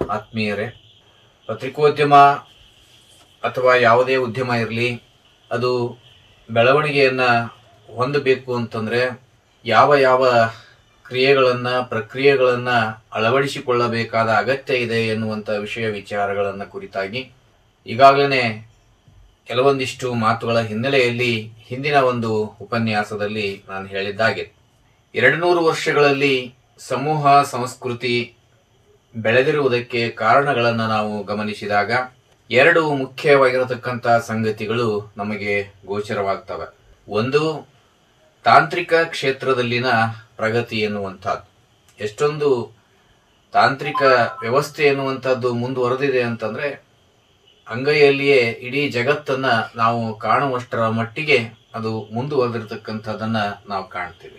ಆತ್ಮೀಯರೇ ಪತ್ರಿಕೋದ್ಯಮ ಅಥವಾ ಯಾವುದೇ ಉದ್ಯಮ ಇರಲಿ ಅದು ಬೆಳವಣಿಗೆಯನ್ನು ಹೊಂದಬೇಕು ಅಂತಂದರೆ ಯಾವ ಯಾವ ಕ್ರಿಯೆಗಳನ್ನು ಪ್ರಕ್ರಿಯೆಗಳನ್ನು ಅಳವಡಿಸಿಕೊಳ್ಳಬೇಕಾದ ಅಗತ್ಯ ಇದೆ ಎನ್ನುವಂಥ ವಿಷಯ ವಿಚಾರಗಳನ್ನು ಕುರಿತಾಗಿ ಈಗಾಗಲೇ ಕೆಲವೊಂದಿಷ್ಟು ಮಾತುಗಳ ಹಿನ್ನೆಲೆಯಲ್ಲಿ ಹಿಂದಿನ ಒಂದು ಉಪನ್ಯಾಸದಲ್ಲಿ ನಾನು ಹೇಳಿದ್ದಾಗೆ ಎರಡು ನೂರು ವರ್ಷಗಳಲ್ಲಿ ಸಮೂಹ ಸಂಸ್ಕೃತಿ ಬೆಳೆದಿರುವುದಕ್ಕೆ ಕಾರಣಗಳನ್ನು ನಾವು ಗಮನಿಸಿದಾಗ ಎರಡು ಮುಖ್ಯವಾಗಿರತಕ್ಕಂಥ ಸಂಗತಿಗಳು ನಮಗೆ ಗೋಚರವಾಗ್ತವೆ ಒಂದು ತಾಂತ್ರಿಕ ಕ್ಷೇತ್ರದಲ್ಲಿನ ಪ್ರಗತಿ ಎನ್ನುವಂಥದ್ದು ಎಷ್ಟೊಂದು ತಾಂತ್ರಿಕ ವ್ಯವಸ್ಥೆ ಎನ್ನುವಂಥದ್ದು ಮುಂದುವರೆದಿದೆ ಅಂತಂದ್ರೆ ಅಂಗೈಯಲ್ಲಿಯೇ ಇಡೀ ಜಗತ್ತನ್ನ ನಾವು ಕಾಣುವಷ್ಟರ ಮಟ್ಟಿಗೆ ಅದು ಮುಂದುವರೆದಿರ್ತಕ್ಕಂಥದ್ದನ್ನ ನಾವು ಕಾಣ್ತೇವೆ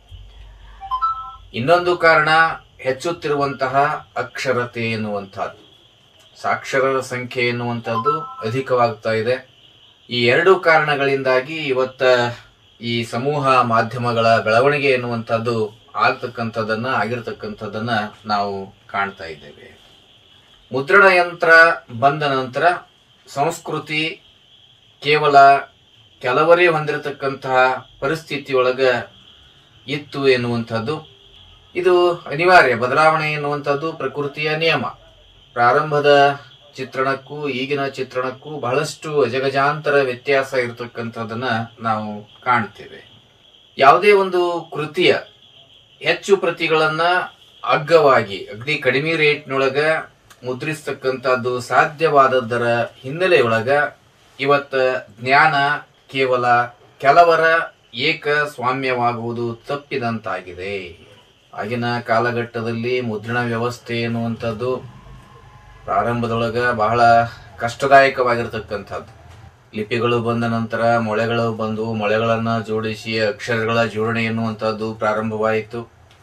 ಇನ್ನೊಂದು ಕಾರಣ ಹೆಚ್ಚುತ್ತಿರುವಂತಹ ಅಕ್ಷರತೆ ಎನ್ನುವಂಥದ್ದು ಸಾಕ್ಷರರ ಸಂಖ್ಯೆ ಎನ್ನುವಂಥದ್ದು ಅಧಿಕವಾಗ್ತಾ ಇದೆ ಈ ಎರಡು ಕಾರಣಗಳಿಂದಾಗಿ ಇವತ್ತ ಈ ಸಮೂಹ ಮಾಧ್ಯಮಗಳ ಬೆಳವಣಿಗೆ ಎನ್ನುವಂಥದ್ದು ಆಗ್ತಕ್ಕಂಥದ್ದನ್ನ ಆಗಿರ್ತಕ್ಕಂಥದ್ದನ್ನ ನಾವು ಕಾಣ್ತಾ ಇದ್ದೇವೆ ಮುದ್ರಣ ಯಂತ್ರ ಬಂದ ನಂತರ ಸಂಸ್ಕೃತಿ ಕೇವಲ ಕೆಲವರೇ ಹೊಂದಿರತಕ್ಕಂತಹ ಪರಿಸ್ಥಿತಿಯೊಳಗ ಇತ್ತು ಎನ್ನುವಂಥದ್ದು ಇದು ಅನಿವಾರ್ಯ ಬದಲಾವಣೆ ಎನ್ನುವಂಥದ್ದು ಪ್ರಕೃತಿಯ ನಿಯಮ ಪ್ರಾರಂಭದ ಚಿತ್ರಣಕ್ಕೂ ಈಗಿನ ಚಿತ್ರಣಕ್ಕೂ ಬಹಳಷ್ಟು ಅಜಗಜಾಂತರ ವ್ಯತ್ಯಾಸ ಇರತಕ್ಕಂಥದ್ದನ್ನ ನಾವು ಕಾಣ್ತೇವೆ ಯಾವುದೇ ಒಂದು ಕೃತಿಯ ಹೆಚ್ಚು ಪ್ರತಿಗಳನ್ನ ಅಗ್ಗವಾಗಿ ಅಗದಿ ಕಡಿಮೆ ರೇಟ್ನೊಳಗ ಮುದ್ರಿಸ್ತಕ್ಕಂಥದ್ದು ಸಾಧ್ಯವಾದದ್ದರ ಹಿನ್ನೆಲೆಯೊಳಗ ಇವತ್ತ ಜ್ಞಾನ ಕೇವಲ ಕೆಲವರ ಏಕ ಸ್ವಾಮ್ಯವಾಗುವುದು ತಪ್ಪಿದಂತಾಗಿದೆ ಆಗಿನ ಕಾಲಘಟ್ಟದಲ್ಲಿ ಮುದ್ರಣ ವ್ಯವಸ್ಥೆ ಎನ್ನುವಂಥದ್ದು ಪ್ರಾರಂಭದೊಳಗ ಬಹಳ ಕಷ್ಟದಾಯಕವಾಗಿರ್ತಕ್ಕಂಥದ್ದು ಲಿಪಿಗಳು ಬಂದ ನಂತರ ಮೊಳೆಗಳು ಬಂದು ಮೊಳೆಗಳನ್ನ ಜೋಡಿಸಿ ಅಕ್ಷರಗಳ ಜೋಡಣೆ ಎನ್ನುವಂಥದ್ದು ಪ್ರಾರಂಭವಾಯಿತು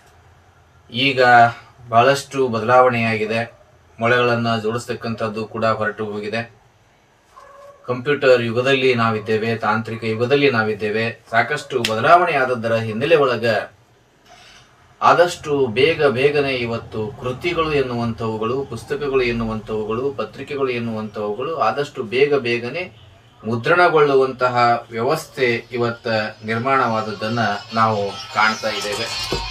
ಈಗ ಬಹಳಷ್ಟು ಬದಲಾವಣೆಯಾಗಿದೆ ಮೊಳೆಗಳನ್ನ ಜೋಡಿಸ್ತಕ್ಕಂಥದ್ದು ಕೂಡ ಹೊರಟು ಹೋಗಿದೆ ಕಂಪ್ಯೂಟರ್ ಯುಗದಲ್ಲಿ ನಾವಿದ್ದೇವೆ ತಾಂತ್ರಿಕ ಯುಗದಲ್ಲಿ ನಾವಿದ್ದೇವೆ ಸಾಕಷ್ಟು ಬದಲಾವಣೆ ಆದದ್ದರ ಹಿನ್ನೆಲೆ ಒಳಗ ಆದಷ್ಟು ಬೇಗ ಬೇಗನೆ ಇವತ್ತು ಕೃತಿಗಳು ಎನ್ನುವಂಥವುಗಳು ಪುಸ್ತಕಗಳು ಎನ್ನುವಂಥವುಗಳು ಪತ್ರಿಕೆಗಳು ಎನ್ನುವಂಥವುಗಳು ಆದಷ್ಟು ಬೇಗ ಬೇಗನೆ ಮುದ್ರಣಗೊಳ್ಳುವಂತಹ ವ್ಯವಸ್ಥೆ ಇವತ್ತ ನಿರ್ಮಾಣವಾದದ್ದನ್ನ ನಾವು ಕಾಣ್ತಾ ಇದ್ದೇವೆ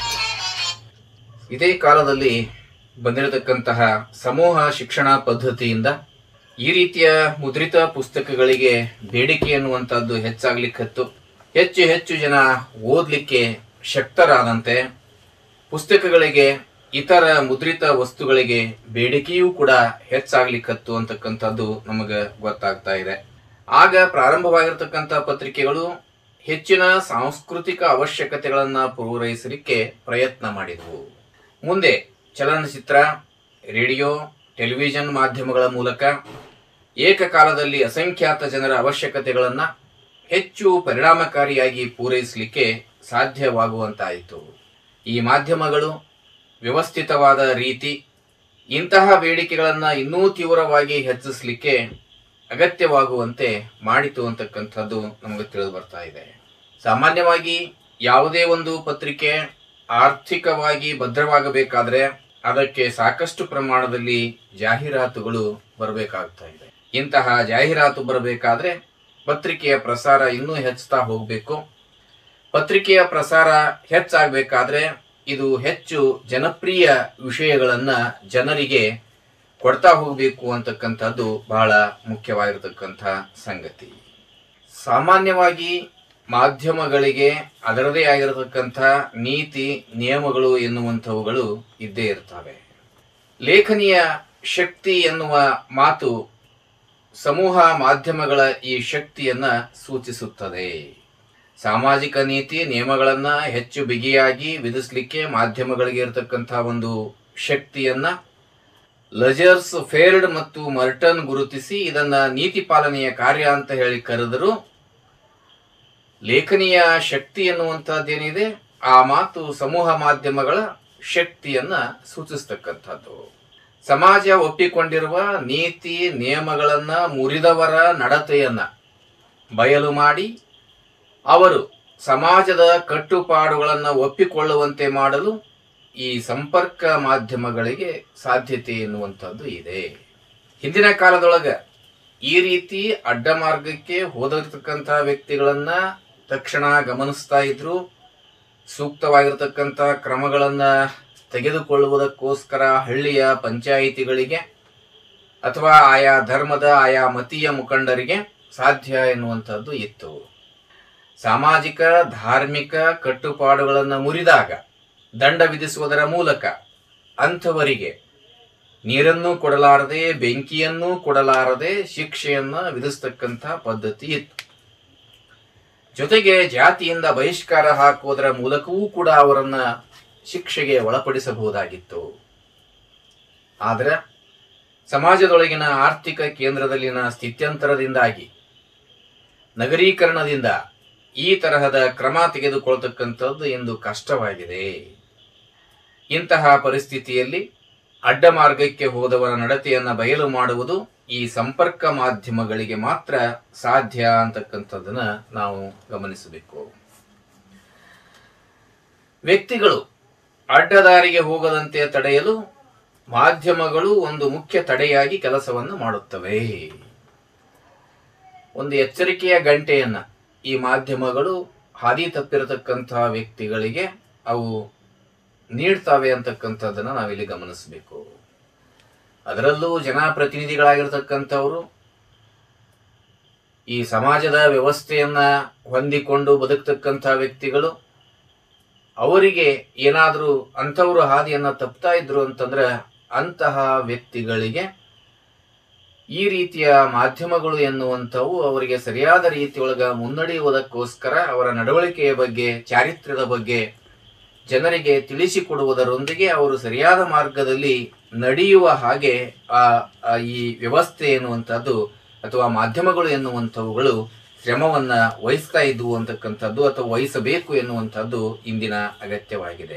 ಇದೇ ಕಾಲದಲ್ಲಿ ಬಂದಿರತಕ್ಕಂತಹ ಸಮೂಹ ಶಿಕ್ಷಣ ಪದ್ಧತಿಯಿಂದ ಈ ರೀತಿಯ ಮುದ್ರಿತ ಪುಸ್ತಕಗಳಿಗೆ ಬೇಡಿಕೆ ಎನ್ನುವಂಥದ್ದು ಹೆಚ್ಚಾಗ್ಲಿಕ್ಕತ್ತು ಹೆಚ್ಚು ಹೆಚ್ಚು ಜನ ಓದ್ಲಿಕ್ಕೆ ಶಕ್ತರಾದಂತೆ ಪುಸ್ತಕಗಳಿಗೆ ಇತರ ಮುದ್ರಿತ ವಸ್ತುಗಳಿಗೆ ಬೇಡಿಕೆಯೂ ಕೂಡ ಹೆಚ್ಚಾಗ್ಲಿಕ್ಕತ್ತು ಅಂತಕ್ಕಂಥದ್ದು ನಮಗೆ ಗೊತ್ತಾಗ್ತಾ ಇದೆ ಆಗ ಪ್ರಾರಂಭವಾಗಿರ್ತಕ್ಕಂಥ ಪತ್ರಿಕೆಗಳು ಹೆಚ್ಚಿನ ಸಾಂಸ್ಕೃತಿಕ ಅವಶ್ಯಕತೆಗಳನ್ನ ಪೂರೈಸಲಿಕ್ಕೆ ಪ್ರಯತ್ನ ಮಾಡಿದವು ಮುಂದೆ ಚಲನಚಿತ್ರ ರೇಡಿಯೋ ಟೆಲಿವಿಷನ್ ಮಾಧ್ಯಮಗಳ ಮೂಲಕ ಏಕಕಾಲದಲ್ಲಿ ಅಸಂಖ್ಯಾತ ಜನರ ಅವಶ್ಯಕತೆಗಳನ್ನ ಹೆಚ್ಚು ಪರಿಣಾಮಕಾರಿಯಾಗಿ ಪೂರೈಸಲಿಕ್ಕೆ ಸಾಧ್ಯವಾಗುವಂತಾಯಿತು ಈ ಮಾಧ್ಯಮಗಳು ವ್ಯವಸ್ಥಿತವಾದ ರೀತಿ ಇಂತಹ ಬೇಡಿಕೆಗಳನ್ನು ಇನ್ನೂ ತೀವ್ರವಾಗಿ ಹೆಚ್ಚಿಸಲಿಕ್ಕೆ ಅಗತ್ಯವಾಗುವಂತೆ ಮಾಡಿತು ಅಂತಕ್ಕಂಥದ್ದು ನಮಗೆ ತಿಳಿದು ಬರ್ತಾ ಇದೆ ಸಾಮಾನ್ಯವಾಗಿ ಯಾವುದೇ ಒಂದು ಪತ್ರಿಕೆ ಆರ್ಥಿಕವಾಗಿ ಭದ್ರವಾಗಬೇಕಾದ್ರೆ ಅದಕ್ಕೆ ಸಾಕಷ್ಟು ಪ್ರಮಾಣದಲ್ಲಿ ಜಾಹೀರಾತುಗಳು ಬರಬೇಕಾಗ್ತಾ ಇದೆ ಇಂತಹ ಜಾಹೀರಾತು ಬರಬೇಕಾದ್ರೆ ಪತ್ರಿಕೆಯ ಪ್ರಸಾರ ಇನ್ನೂ ಹೆಚ್ಚುತ್ತಾ ಹೋಗಬೇಕು ಪತ್ರಿಕೆಯ ಪ್ರಸಾರ ಹೆಚ್ಚಾಗಬೇಕಾದ್ರೆ ಇದು ಹೆಚ್ಚು ಜನಪ್ರಿಯ ವಿಷಯಗಳನ್ನ ಜನರಿಗೆ ಕೊಡ್ತಾ ಹೋಗಬೇಕು ಅಂತಕ್ಕಂಥದ್ದು ಬಹಳ ಮುಖ್ಯವಾಗಿರತಕ್ಕಂಥ ಸಂಗತಿ ಸಾಮಾನ್ಯವಾಗಿ ಮಾಧ್ಯಮಗಳಿಗೆ ಅದರದೇ ಆಗಿರತಕ್ಕಂಥ ನೀತಿ ನಿಯಮಗಳು ಎನ್ನುವಂಥವುಗಳು ಇದ್ದೇ ಇರ್ತವೆ ಲೇಖನಿಯ ಶಕ್ತಿ ಎನ್ನುವ ಮಾತು ಸಮೂಹ ಮಾಧ್ಯಮಗಳ ಈ ಶಕ್ತಿಯನ್ನ ಸೂಚಿಸುತ್ತದೆ ಸಾಮಾಜಿಕ ನೀತಿ ನಿಯಮಗಳನ್ನ ಹೆಚ್ಚು ಬಿಗಿಯಾಗಿ ವಿಧಿಸಲಿಕ್ಕೆ ಮಾಧ್ಯಮಗಳಿಗೆ ಇರತಕ್ಕಂತಹ ಒಂದು ಶಕ್ತಿಯನ್ನ ಲಜರ್ಸ್ ಫೇರ್ಡ್ ಮತ್ತು ಮರ್ಟನ್ ಗುರುತಿಸಿ ಇದನ್ನ ನೀತಿ ಪಾಲನೆಯ ಕಾರ್ಯ ಅಂತ ಹೇಳಿ ಕರೆದರು ಲೇಖನಿಯ ಶಕ್ತಿ ಎನ್ನುವಂತಹದ್ದೇನಿದೆ ಆ ಮಾತು ಸಮೂಹ ಮಾಧ್ಯಮಗಳ ಶಕ್ತಿಯನ್ನ ಸೂಚಿಸ್ತಕ್ಕಂಥದ್ದು ಸಮಾಜ ಒಪ್ಪಿಕೊಂಡಿರುವ ನೀತಿ ನಿಯಮಗಳನ್ನ ಮುರಿದವರ ನಡತೆಯನ್ನ ಬಯಲು ಮಾಡಿ ಅವರು ಸಮಾಜದ ಕಟ್ಟುಪಾಡುಗಳನ್ನು ಒಪ್ಪಿಕೊಳ್ಳುವಂತೆ ಮಾಡಲು ಈ ಸಂಪರ್ಕ ಮಾಧ್ಯಮಗಳಿಗೆ ಸಾಧ್ಯತೆ ಎನ್ನುವಂಥದ್ದು ಇದೆ ಹಿಂದಿನ ಕಾಲದೊಳಗ ಈ ರೀತಿ ಅಡ್ಡ ಮಾರ್ಗಕ್ಕೆ ಹೋದಿರ್ತಕ್ಕಂಥ ವ್ಯಕ್ತಿಗಳನ್ನ ತಕ್ಷಣ ಗಮನಿಸ್ತಾ ಇದ್ರು ಸೂಕ್ತವಾಗಿರ್ತಕ್ಕಂಥ ಕ್ರಮಗಳನ್ನ ತೆಗೆದುಕೊಳ್ಳುವುದಕ್ಕೋಸ್ಕರ ಹಳ್ಳಿಯ ಪಂಚಾಯಿತಿಗಳಿಗೆ ಅಥವಾ ಆಯಾ ಧರ್ಮದ ಆಯಾ ಮತೀಯ ಮುಖಂಡರಿಗೆ ಸಾಧ್ಯ ಎನ್ನುವಂಥದ್ದು ಇತ್ತು ಸಾಮಾಜಿಕ ಧಾರ್ಮಿಕ ಕಟ್ಟುಪಾಡುಗಳನ್ನು ಮುರಿದಾಗ ದಂಡ ವಿಧಿಸುವುದರ ಮೂಲಕ ಅಂಥವರಿಗೆ ನೀರನ್ನು ಕೊಡಲಾರದೆ ಬೆಂಕಿಯನ್ನೂ ಕೊಡಲಾರದೆ ಶಿಕ್ಷೆಯನ್ನ ವಿಧಿಸ್ತಕ್ಕಂಥ ಪದ್ಧತಿ ಇತ್ತು ಜೊತೆಗೆ ಜಾತಿಯಿಂದ ಬಹಿಷ್ಕಾರ ಹಾಕುವುದರ ಮೂಲಕವೂ ಕೂಡ ಅವರನ್ನ ಶಿಕ್ಷೆಗೆ ಒಳಪಡಿಸಬಹುದಾಗಿತ್ತು ಆದರೆ ಸಮಾಜದೊಳಗಿನ ಆರ್ಥಿಕ ಕೇಂದ್ರದಲ್ಲಿನ ಸ್ಥಿತ್ಯಂತರದಿಂದಾಗಿ ನಗರೀಕರಣದಿಂದ ಈ ತರಹದ ಕ್ರಮ ತೆಗೆದುಕೊಳ್ತಕ್ಕಂಥದ್ದು ಇಂದು ಕಷ್ಟವಾಗಿದೆ ಇಂತಹ ಪರಿಸ್ಥಿತಿಯಲ್ಲಿ ಅಡ್ಡ ಮಾರ್ಗಕ್ಕೆ ಹೋದವರ ನಡತೆಯನ್ನ ಬಯಲು ಮಾಡುವುದು ಈ ಸಂಪರ್ಕ ಮಾಧ್ಯಮಗಳಿಗೆ ಮಾತ್ರ ಸಾಧ್ಯ ಅಂತಕ್ಕಂಥದ್ದನ್ನ ನಾವು ಗಮನಿಸಬೇಕು ವ್ಯಕ್ತಿಗಳು ಅಡ್ಡದಾರಿಗೆ ಹೋಗದಂತೆ ತಡೆಯಲು ಮಾಧ್ಯಮಗಳು ಒಂದು ಮುಖ್ಯ ತಡೆಯಾಗಿ ಕೆಲಸವನ್ನು ಮಾಡುತ್ತವೆ ಒಂದು ಎಚ್ಚರಿಕೆಯ ಗಂಟೆಯನ್ನ ಈ ಮಾಧ್ಯಮಗಳು ಹಾದಿ ತಪ್ಪಿರತಕ್ಕಂತಹ ವ್ಯಕ್ತಿಗಳಿಗೆ ಅವು ನೀಡ್ತವೆ ಅಂತಕ್ಕಂಥದ್ದನ್ನ ನಾವಿಲ್ಲಿ ಗಮನಿಸಬೇಕು ಅದರಲ್ಲೂ ಜನಪ್ರತಿನಿಧಿಗಳಾಗಿರ್ತಕ್ಕಂಥವರು ಈ ಸಮಾಜದ ವ್ಯವಸ್ಥೆಯನ್ನ ಹೊಂದಿಕೊಂಡು ಬದುಕ್ತಕ್ಕಂಥ ವ್ಯಕ್ತಿಗಳು ಅವರಿಗೆ ಏನಾದರೂ ಅಂಥವರು ಹಾದಿಯನ್ನ ತಪ್ತಾ ಇದ್ರು ಅಂತಂದ್ರೆ ಅಂತಹ ವ್ಯಕ್ತಿಗಳಿಗೆ ಈ ರೀತಿಯ ಮಾಧ್ಯಮಗಳು ಎನ್ನುವಂಥವು ಅವರಿಗೆ ಸರಿಯಾದ ರೀತಿಯೊಳಗ ಮುನ್ನಡೆಯುವುದಕ್ಕೋಸ್ಕರ ಅವರ ನಡವಳಿಕೆಯ ಬಗ್ಗೆ ಚಾರಿತ್ರ್ಯದ ಬಗ್ಗೆ ಜನರಿಗೆ ತಿಳಿಸಿಕೊಡುವುದರೊಂದಿಗೆ ಅವರು ಸರಿಯಾದ ಮಾರ್ಗದಲ್ಲಿ ನಡೆಯುವ ಹಾಗೆ ಆ ಆ ಈ ವ್ಯವಸ್ಥೆ ಎನ್ನುವಂಥದ್ದು ಅಥವಾ ಮಾಧ್ಯಮಗಳು ಎನ್ನುವಂಥವುಗಳು ಶ್ರಮವನ್ನ ವಹಿಸ್ತಾ ಇದ್ವು ಅಂತಕ್ಕಂಥದ್ದು ಅಥವಾ ವಹಿಸಬೇಕು ಎನ್ನುವಂಥದ್ದು ಇಂದಿನ ಅಗತ್ಯವಾಗಿದೆ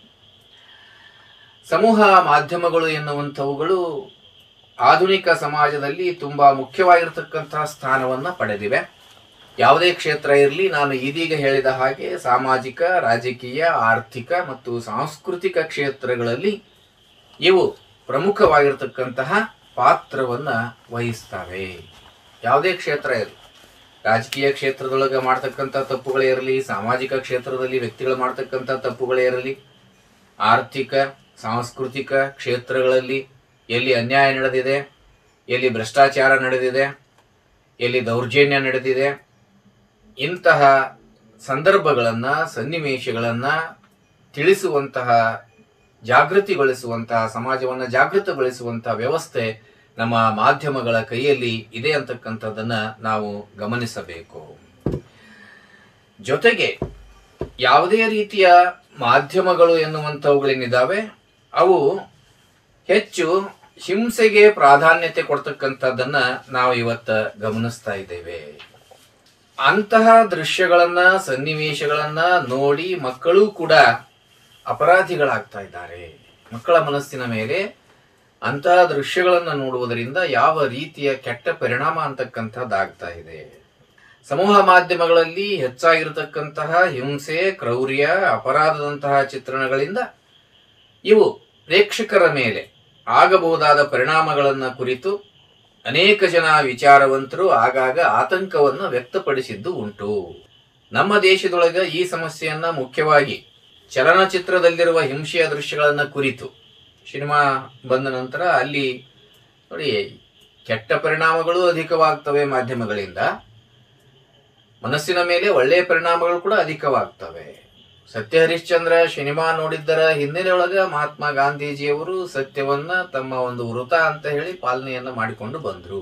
ಸಮೂಹ ಮಾಧ್ಯಮಗಳು ಎನ್ನುವಂಥವುಗಳು ಆಧುನಿಕ ಸಮಾಜದಲ್ಲಿ ತುಂಬಾ ಮುಖ್ಯವಾಗಿರತಕ್ಕಂತಹ ಸ್ಥಾನವನ್ನ ಪಡೆದಿವೆ ಯಾವುದೇ ಕ್ಷೇತ್ರ ಇರಲಿ ನಾನು ಇದೀಗ ಹೇಳಿದ ಹಾಗೆ ಸಾಮಾಜಿಕ ರಾಜಕೀಯ ಆರ್ಥಿಕ ಮತ್ತು ಸಾಂಸ್ಕೃತಿಕ ಕ್ಷೇತ್ರಗಳಲ್ಲಿ ಇವು ಪ್ರಮುಖವಾಗಿರತಕ್ಕಂತಹ ಪಾತ್ರವನ್ನ ವಹಿಸ್ತವೆ ಯಾವುದೇ ಕ್ಷೇತ್ರ ಇರಲಿ ರಾಜಕೀಯ ಕ್ಷೇತ್ರದೊಳಗೆ ಮಾಡ್ತಕ್ಕಂಥ ತಪ್ಪುಗಳೇ ಇರಲಿ ಸಾಮಾಜಿಕ ಕ್ಷೇತ್ರದಲ್ಲಿ ವ್ಯಕ್ತಿಗಳು ಮಾಡ್ತಕ್ಕಂಥ ತಪ್ಪುಗಳೇ ಇರಲಿ ಆರ್ಥಿಕ ಸಾಂಸ್ಕೃತಿಕ ಕ್ಷೇತ್ರಗಳಲ್ಲಿ ಎಲ್ಲಿ ಅನ್ಯಾಯ ನಡೆದಿದೆ ಎಲ್ಲಿ ಭ್ರಷ್ಟಾಚಾರ ನಡೆದಿದೆ ಎಲ್ಲಿ ದೌರ್ಜನ್ಯ ನಡೆದಿದೆ ಇಂತಹ ಸಂದರ್ಭಗಳನ್ನ ಸನ್ನಿವೇಶಗಳನ್ನ ತಿಳಿಸುವಂತಹ ಜಾಗೃತಿಗೊಳಿಸುವಂತಹ ಸಮಾಜವನ್ನ ಜಾಗೃತಗೊಳಿಸುವಂತಹ ವ್ಯವಸ್ಥೆ ನಮ್ಮ ಮಾಧ್ಯಮಗಳ ಕೈಯಲ್ಲಿ ಇದೆ ಅಂತಕ್ಕಂಥದ್ದನ್ನ ನಾವು ಗಮನಿಸಬೇಕು ಜೊತೆಗೆ ಯಾವುದೇ ರೀತಿಯ ಮಾಧ್ಯಮಗಳು ಎನ್ನುವಂಥವುಗಳೇನಿದ್ದಾವೆ ಅವು ಹೆಚ್ಚು ಹಿಂಸೆಗೆ ಪ್ರಾಧಾನ್ಯತೆ ಕೊಡ್ತಕ್ಕಂಥದ್ದನ್ನ ನಾವು ಇವತ್ತ ಗಮನಿಸ್ತಾ ಇದ್ದೇವೆ ಅಂತಹ ದೃಶ್ಯಗಳನ್ನ ಸನ್ನಿವೇಶಗಳನ್ನ ನೋಡಿ ಮಕ್ಕಳು ಕೂಡ ಅಪರಾಧಿಗಳಾಗ್ತಾ ಇದ್ದಾರೆ ಮಕ್ಕಳ ಮನಸ್ಸಿನ ಮೇಲೆ ಅಂತಹ ದೃಶ್ಯಗಳನ್ನ ನೋಡುವುದರಿಂದ ಯಾವ ರೀತಿಯ ಕೆಟ್ಟ ಪರಿಣಾಮ ಅಂತಕ್ಕಂಥದ್ದಾಗ್ತಾ ಇದೆ ಸಮೂಹ ಮಾಧ್ಯಮಗಳಲ್ಲಿ ಹೆಚ್ಚಾಗಿರತಕ್ಕಂತಹ ಹಿಂಸೆ ಕ್ರೌರ್ಯ ಅಪರಾಧದಂತಹ ಚಿತ್ರಣಗಳಿಂದ ಇವು ಪ್ರೇಕ್ಷಕರ ಮೇಲೆ ಆಗಬಹುದಾದ ಪರಿಣಾಮಗಳನ್ನ ಕುರಿತು ಅನೇಕ ಜನ ವಿಚಾರವಂತರು ಆಗಾಗ ಆತಂಕವನ್ನು ವ್ಯಕ್ತಪಡಿಸಿದ್ದು ಉಂಟು ನಮ್ಮ ದೇಶದೊಳಗ ಈ ಸಮಸ್ಯೆಯನ್ನ ಮುಖ್ಯವಾಗಿ ಚಲನಚಿತ್ರದಲ್ಲಿರುವ ಹಿಂಸೆಯ ದೃಶ್ಯಗಳನ್ನ ಕುರಿತು ಸಿನಿಮಾ ಬಂದ ನಂತರ ಅಲ್ಲಿ ನೋಡಿ ಕೆಟ್ಟ ಪರಿಣಾಮಗಳು ಅಧಿಕವಾಗ್ತವೆ ಮಾಧ್ಯಮಗಳಿಂದ ಮನಸ್ಸಿನ ಮೇಲೆ ಒಳ್ಳೆಯ ಪರಿಣಾಮಗಳು ಕೂಡ ಅಧಿಕವಾಗ್ತವೆ ಸತ್ಯ ಹರಿಶ್ಚಂದ್ರ ಸಿನಿಮಾ ನೋಡಿದ್ದರ ಹಿನ್ನೆಲೆಯೊಳಗ ಮಹಾತ್ಮ ಗಾಂಧೀಜಿಯವರು ಸತ್ಯವನ್ನ ತಮ್ಮ ಒಂದು ವೃತ ಅಂತ ಹೇಳಿ ಪಾಲನೆಯನ್ನ ಮಾಡಿಕೊಂಡು ಬಂದ್ರು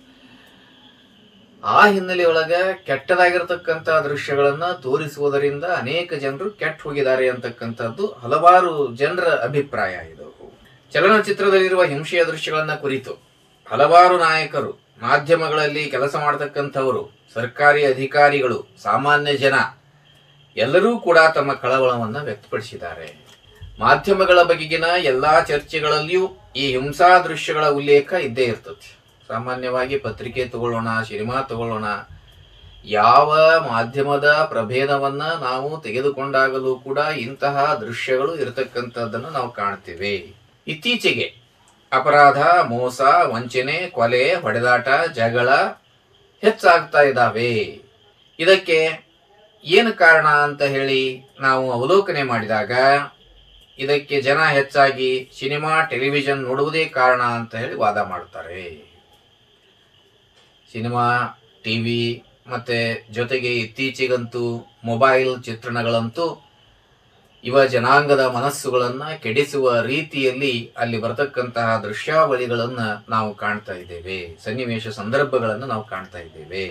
ಆ ಹಿನ್ನೆಲೆಯೊಳಗ ಕೆಟ್ಟದಾಗಿರ್ತಕ್ಕಂಥ ದೃಶ್ಯಗಳನ್ನ ತೋರಿಸುವುದರಿಂದ ಅನೇಕ ಜನರು ಕೆಟ್ಟ ಹೋಗಿದ್ದಾರೆ ಅಂತಕ್ಕಂಥದ್ದು ಹಲವಾರು ಜನರ ಅಭಿಪ್ರಾಯ ಇದು ಚಲನಚಿತ್ರದಲ್ಲಿರುವ ಹಿಂಸೆಯ ದೃಶ್ಯಗಳನ್ನ ಕುರಿತು ಹಲವಾರು ನಾಯಕರು ಮಾಧ್ಯಮಗಳಲ್ಲಿ ಕೆಲಸ ಮಾಡತಕ್ಕಂಥವರು ಸರ್ಕಾರಿ ಅಧಿಕಾರಿಗಳು ಸಾಮಾನ್ಯ ಜನ ಎಲ್ಲರೂ ಕೂಡ ತಮ್ಮ ಕಳವಳವನ್ನ ವ್ಯಕ್ತಪಡಿಸಿದ್ದಾರೆ ಮಾಧ್ಯಮಗಳ ಬಗೆಗಿನ ಎಲ್ಲಾ ಚರ್ಚೆಗಳಲ್ಲಿಯೂ ಈ ಹಿಂಸಾ ದೃಶ್ಯಗಳ ಉಲ್ಲೇಖ ಇದ್ದೇ ಇರ್ತದೆ ಸಾಮಾನ್ಯವಾಗಿ ಪತ್ರಿಕೆ ತಗೊಳ್ಳೋಣ ಸಿನಿಮಾ ತಗೊಳ್ಳೋಣ ಯಾವ ಮಾಧ್ಯಮದ ಪ್ರಭೇದವನ್ನ ನಾವು ತೆಗೆದುಕೊಂಡಾಗಲೂ ಕೂಡ ಇಂತಹ ದೃಶ್ಯಗಳು ಇರತಕ್ಕಂಥದ್ದನ್ನು ನಾವು ಕಾಣ್ತೇವೆ ಇತ್ತೀಚೆಗೆ ಅಪರಾಧ ಮೋಸ ವಂಚನೆ ಕೊಲೆ ಹೊಡೆದಾಟ ಜಗಳ ಹೆಚ್ಚಾಗ್ತಾ ಇದ್ದಾವೆ ಇದಕ್ಕೆ ಏನು ಕಾರಣ ಅಂತ ಹೇಳಿ ನಾವು ಅವಲೋಕನೆ ಮಾಡಿದಾಗ ಇದಕ್ಕೆ ಜನ ಹೆಚ್ಚಾಗಿ ಸಿನಿಮಾ ಟೆಲಿವಿಷನ್ ನೋಡುವುದೇ ಕಾರಣ ಅಂತ ಹೇಳಿ ವಾದ ಮಾಡ್ತಾರೆ ಸಿನಿಮಾ ಟಿವಿ ಮತ್ತೆ ಜೊತೆಗೆ ಇತ್ತೀಚೆಗಂತೂ ಮೊಬೈಲ್ ಚಿತ್ರಣಗಳಂತೂ ಯುವ ಜನಾಂಗದ ಮನಸ್ಸುಗಳನ್ನ ಕೆಡಿಸುವ ರೀತಿಯಲ್ಲಿ ಅಲ್ಲಿ ಬರತಕ್ಕಂತಹ ದೃಶ್ಯಾವಳಿಗಳನ್ನ ನಾವು ಕಾಣ್ತಾ ಇದ್ದೇವೆ ಸನ್ನಿವೇಶ ಸಂದರ್ಭಗಳನ್ನು ನಾವು ಕಾಣ್ತಾ ಇದ್ದೇವೆ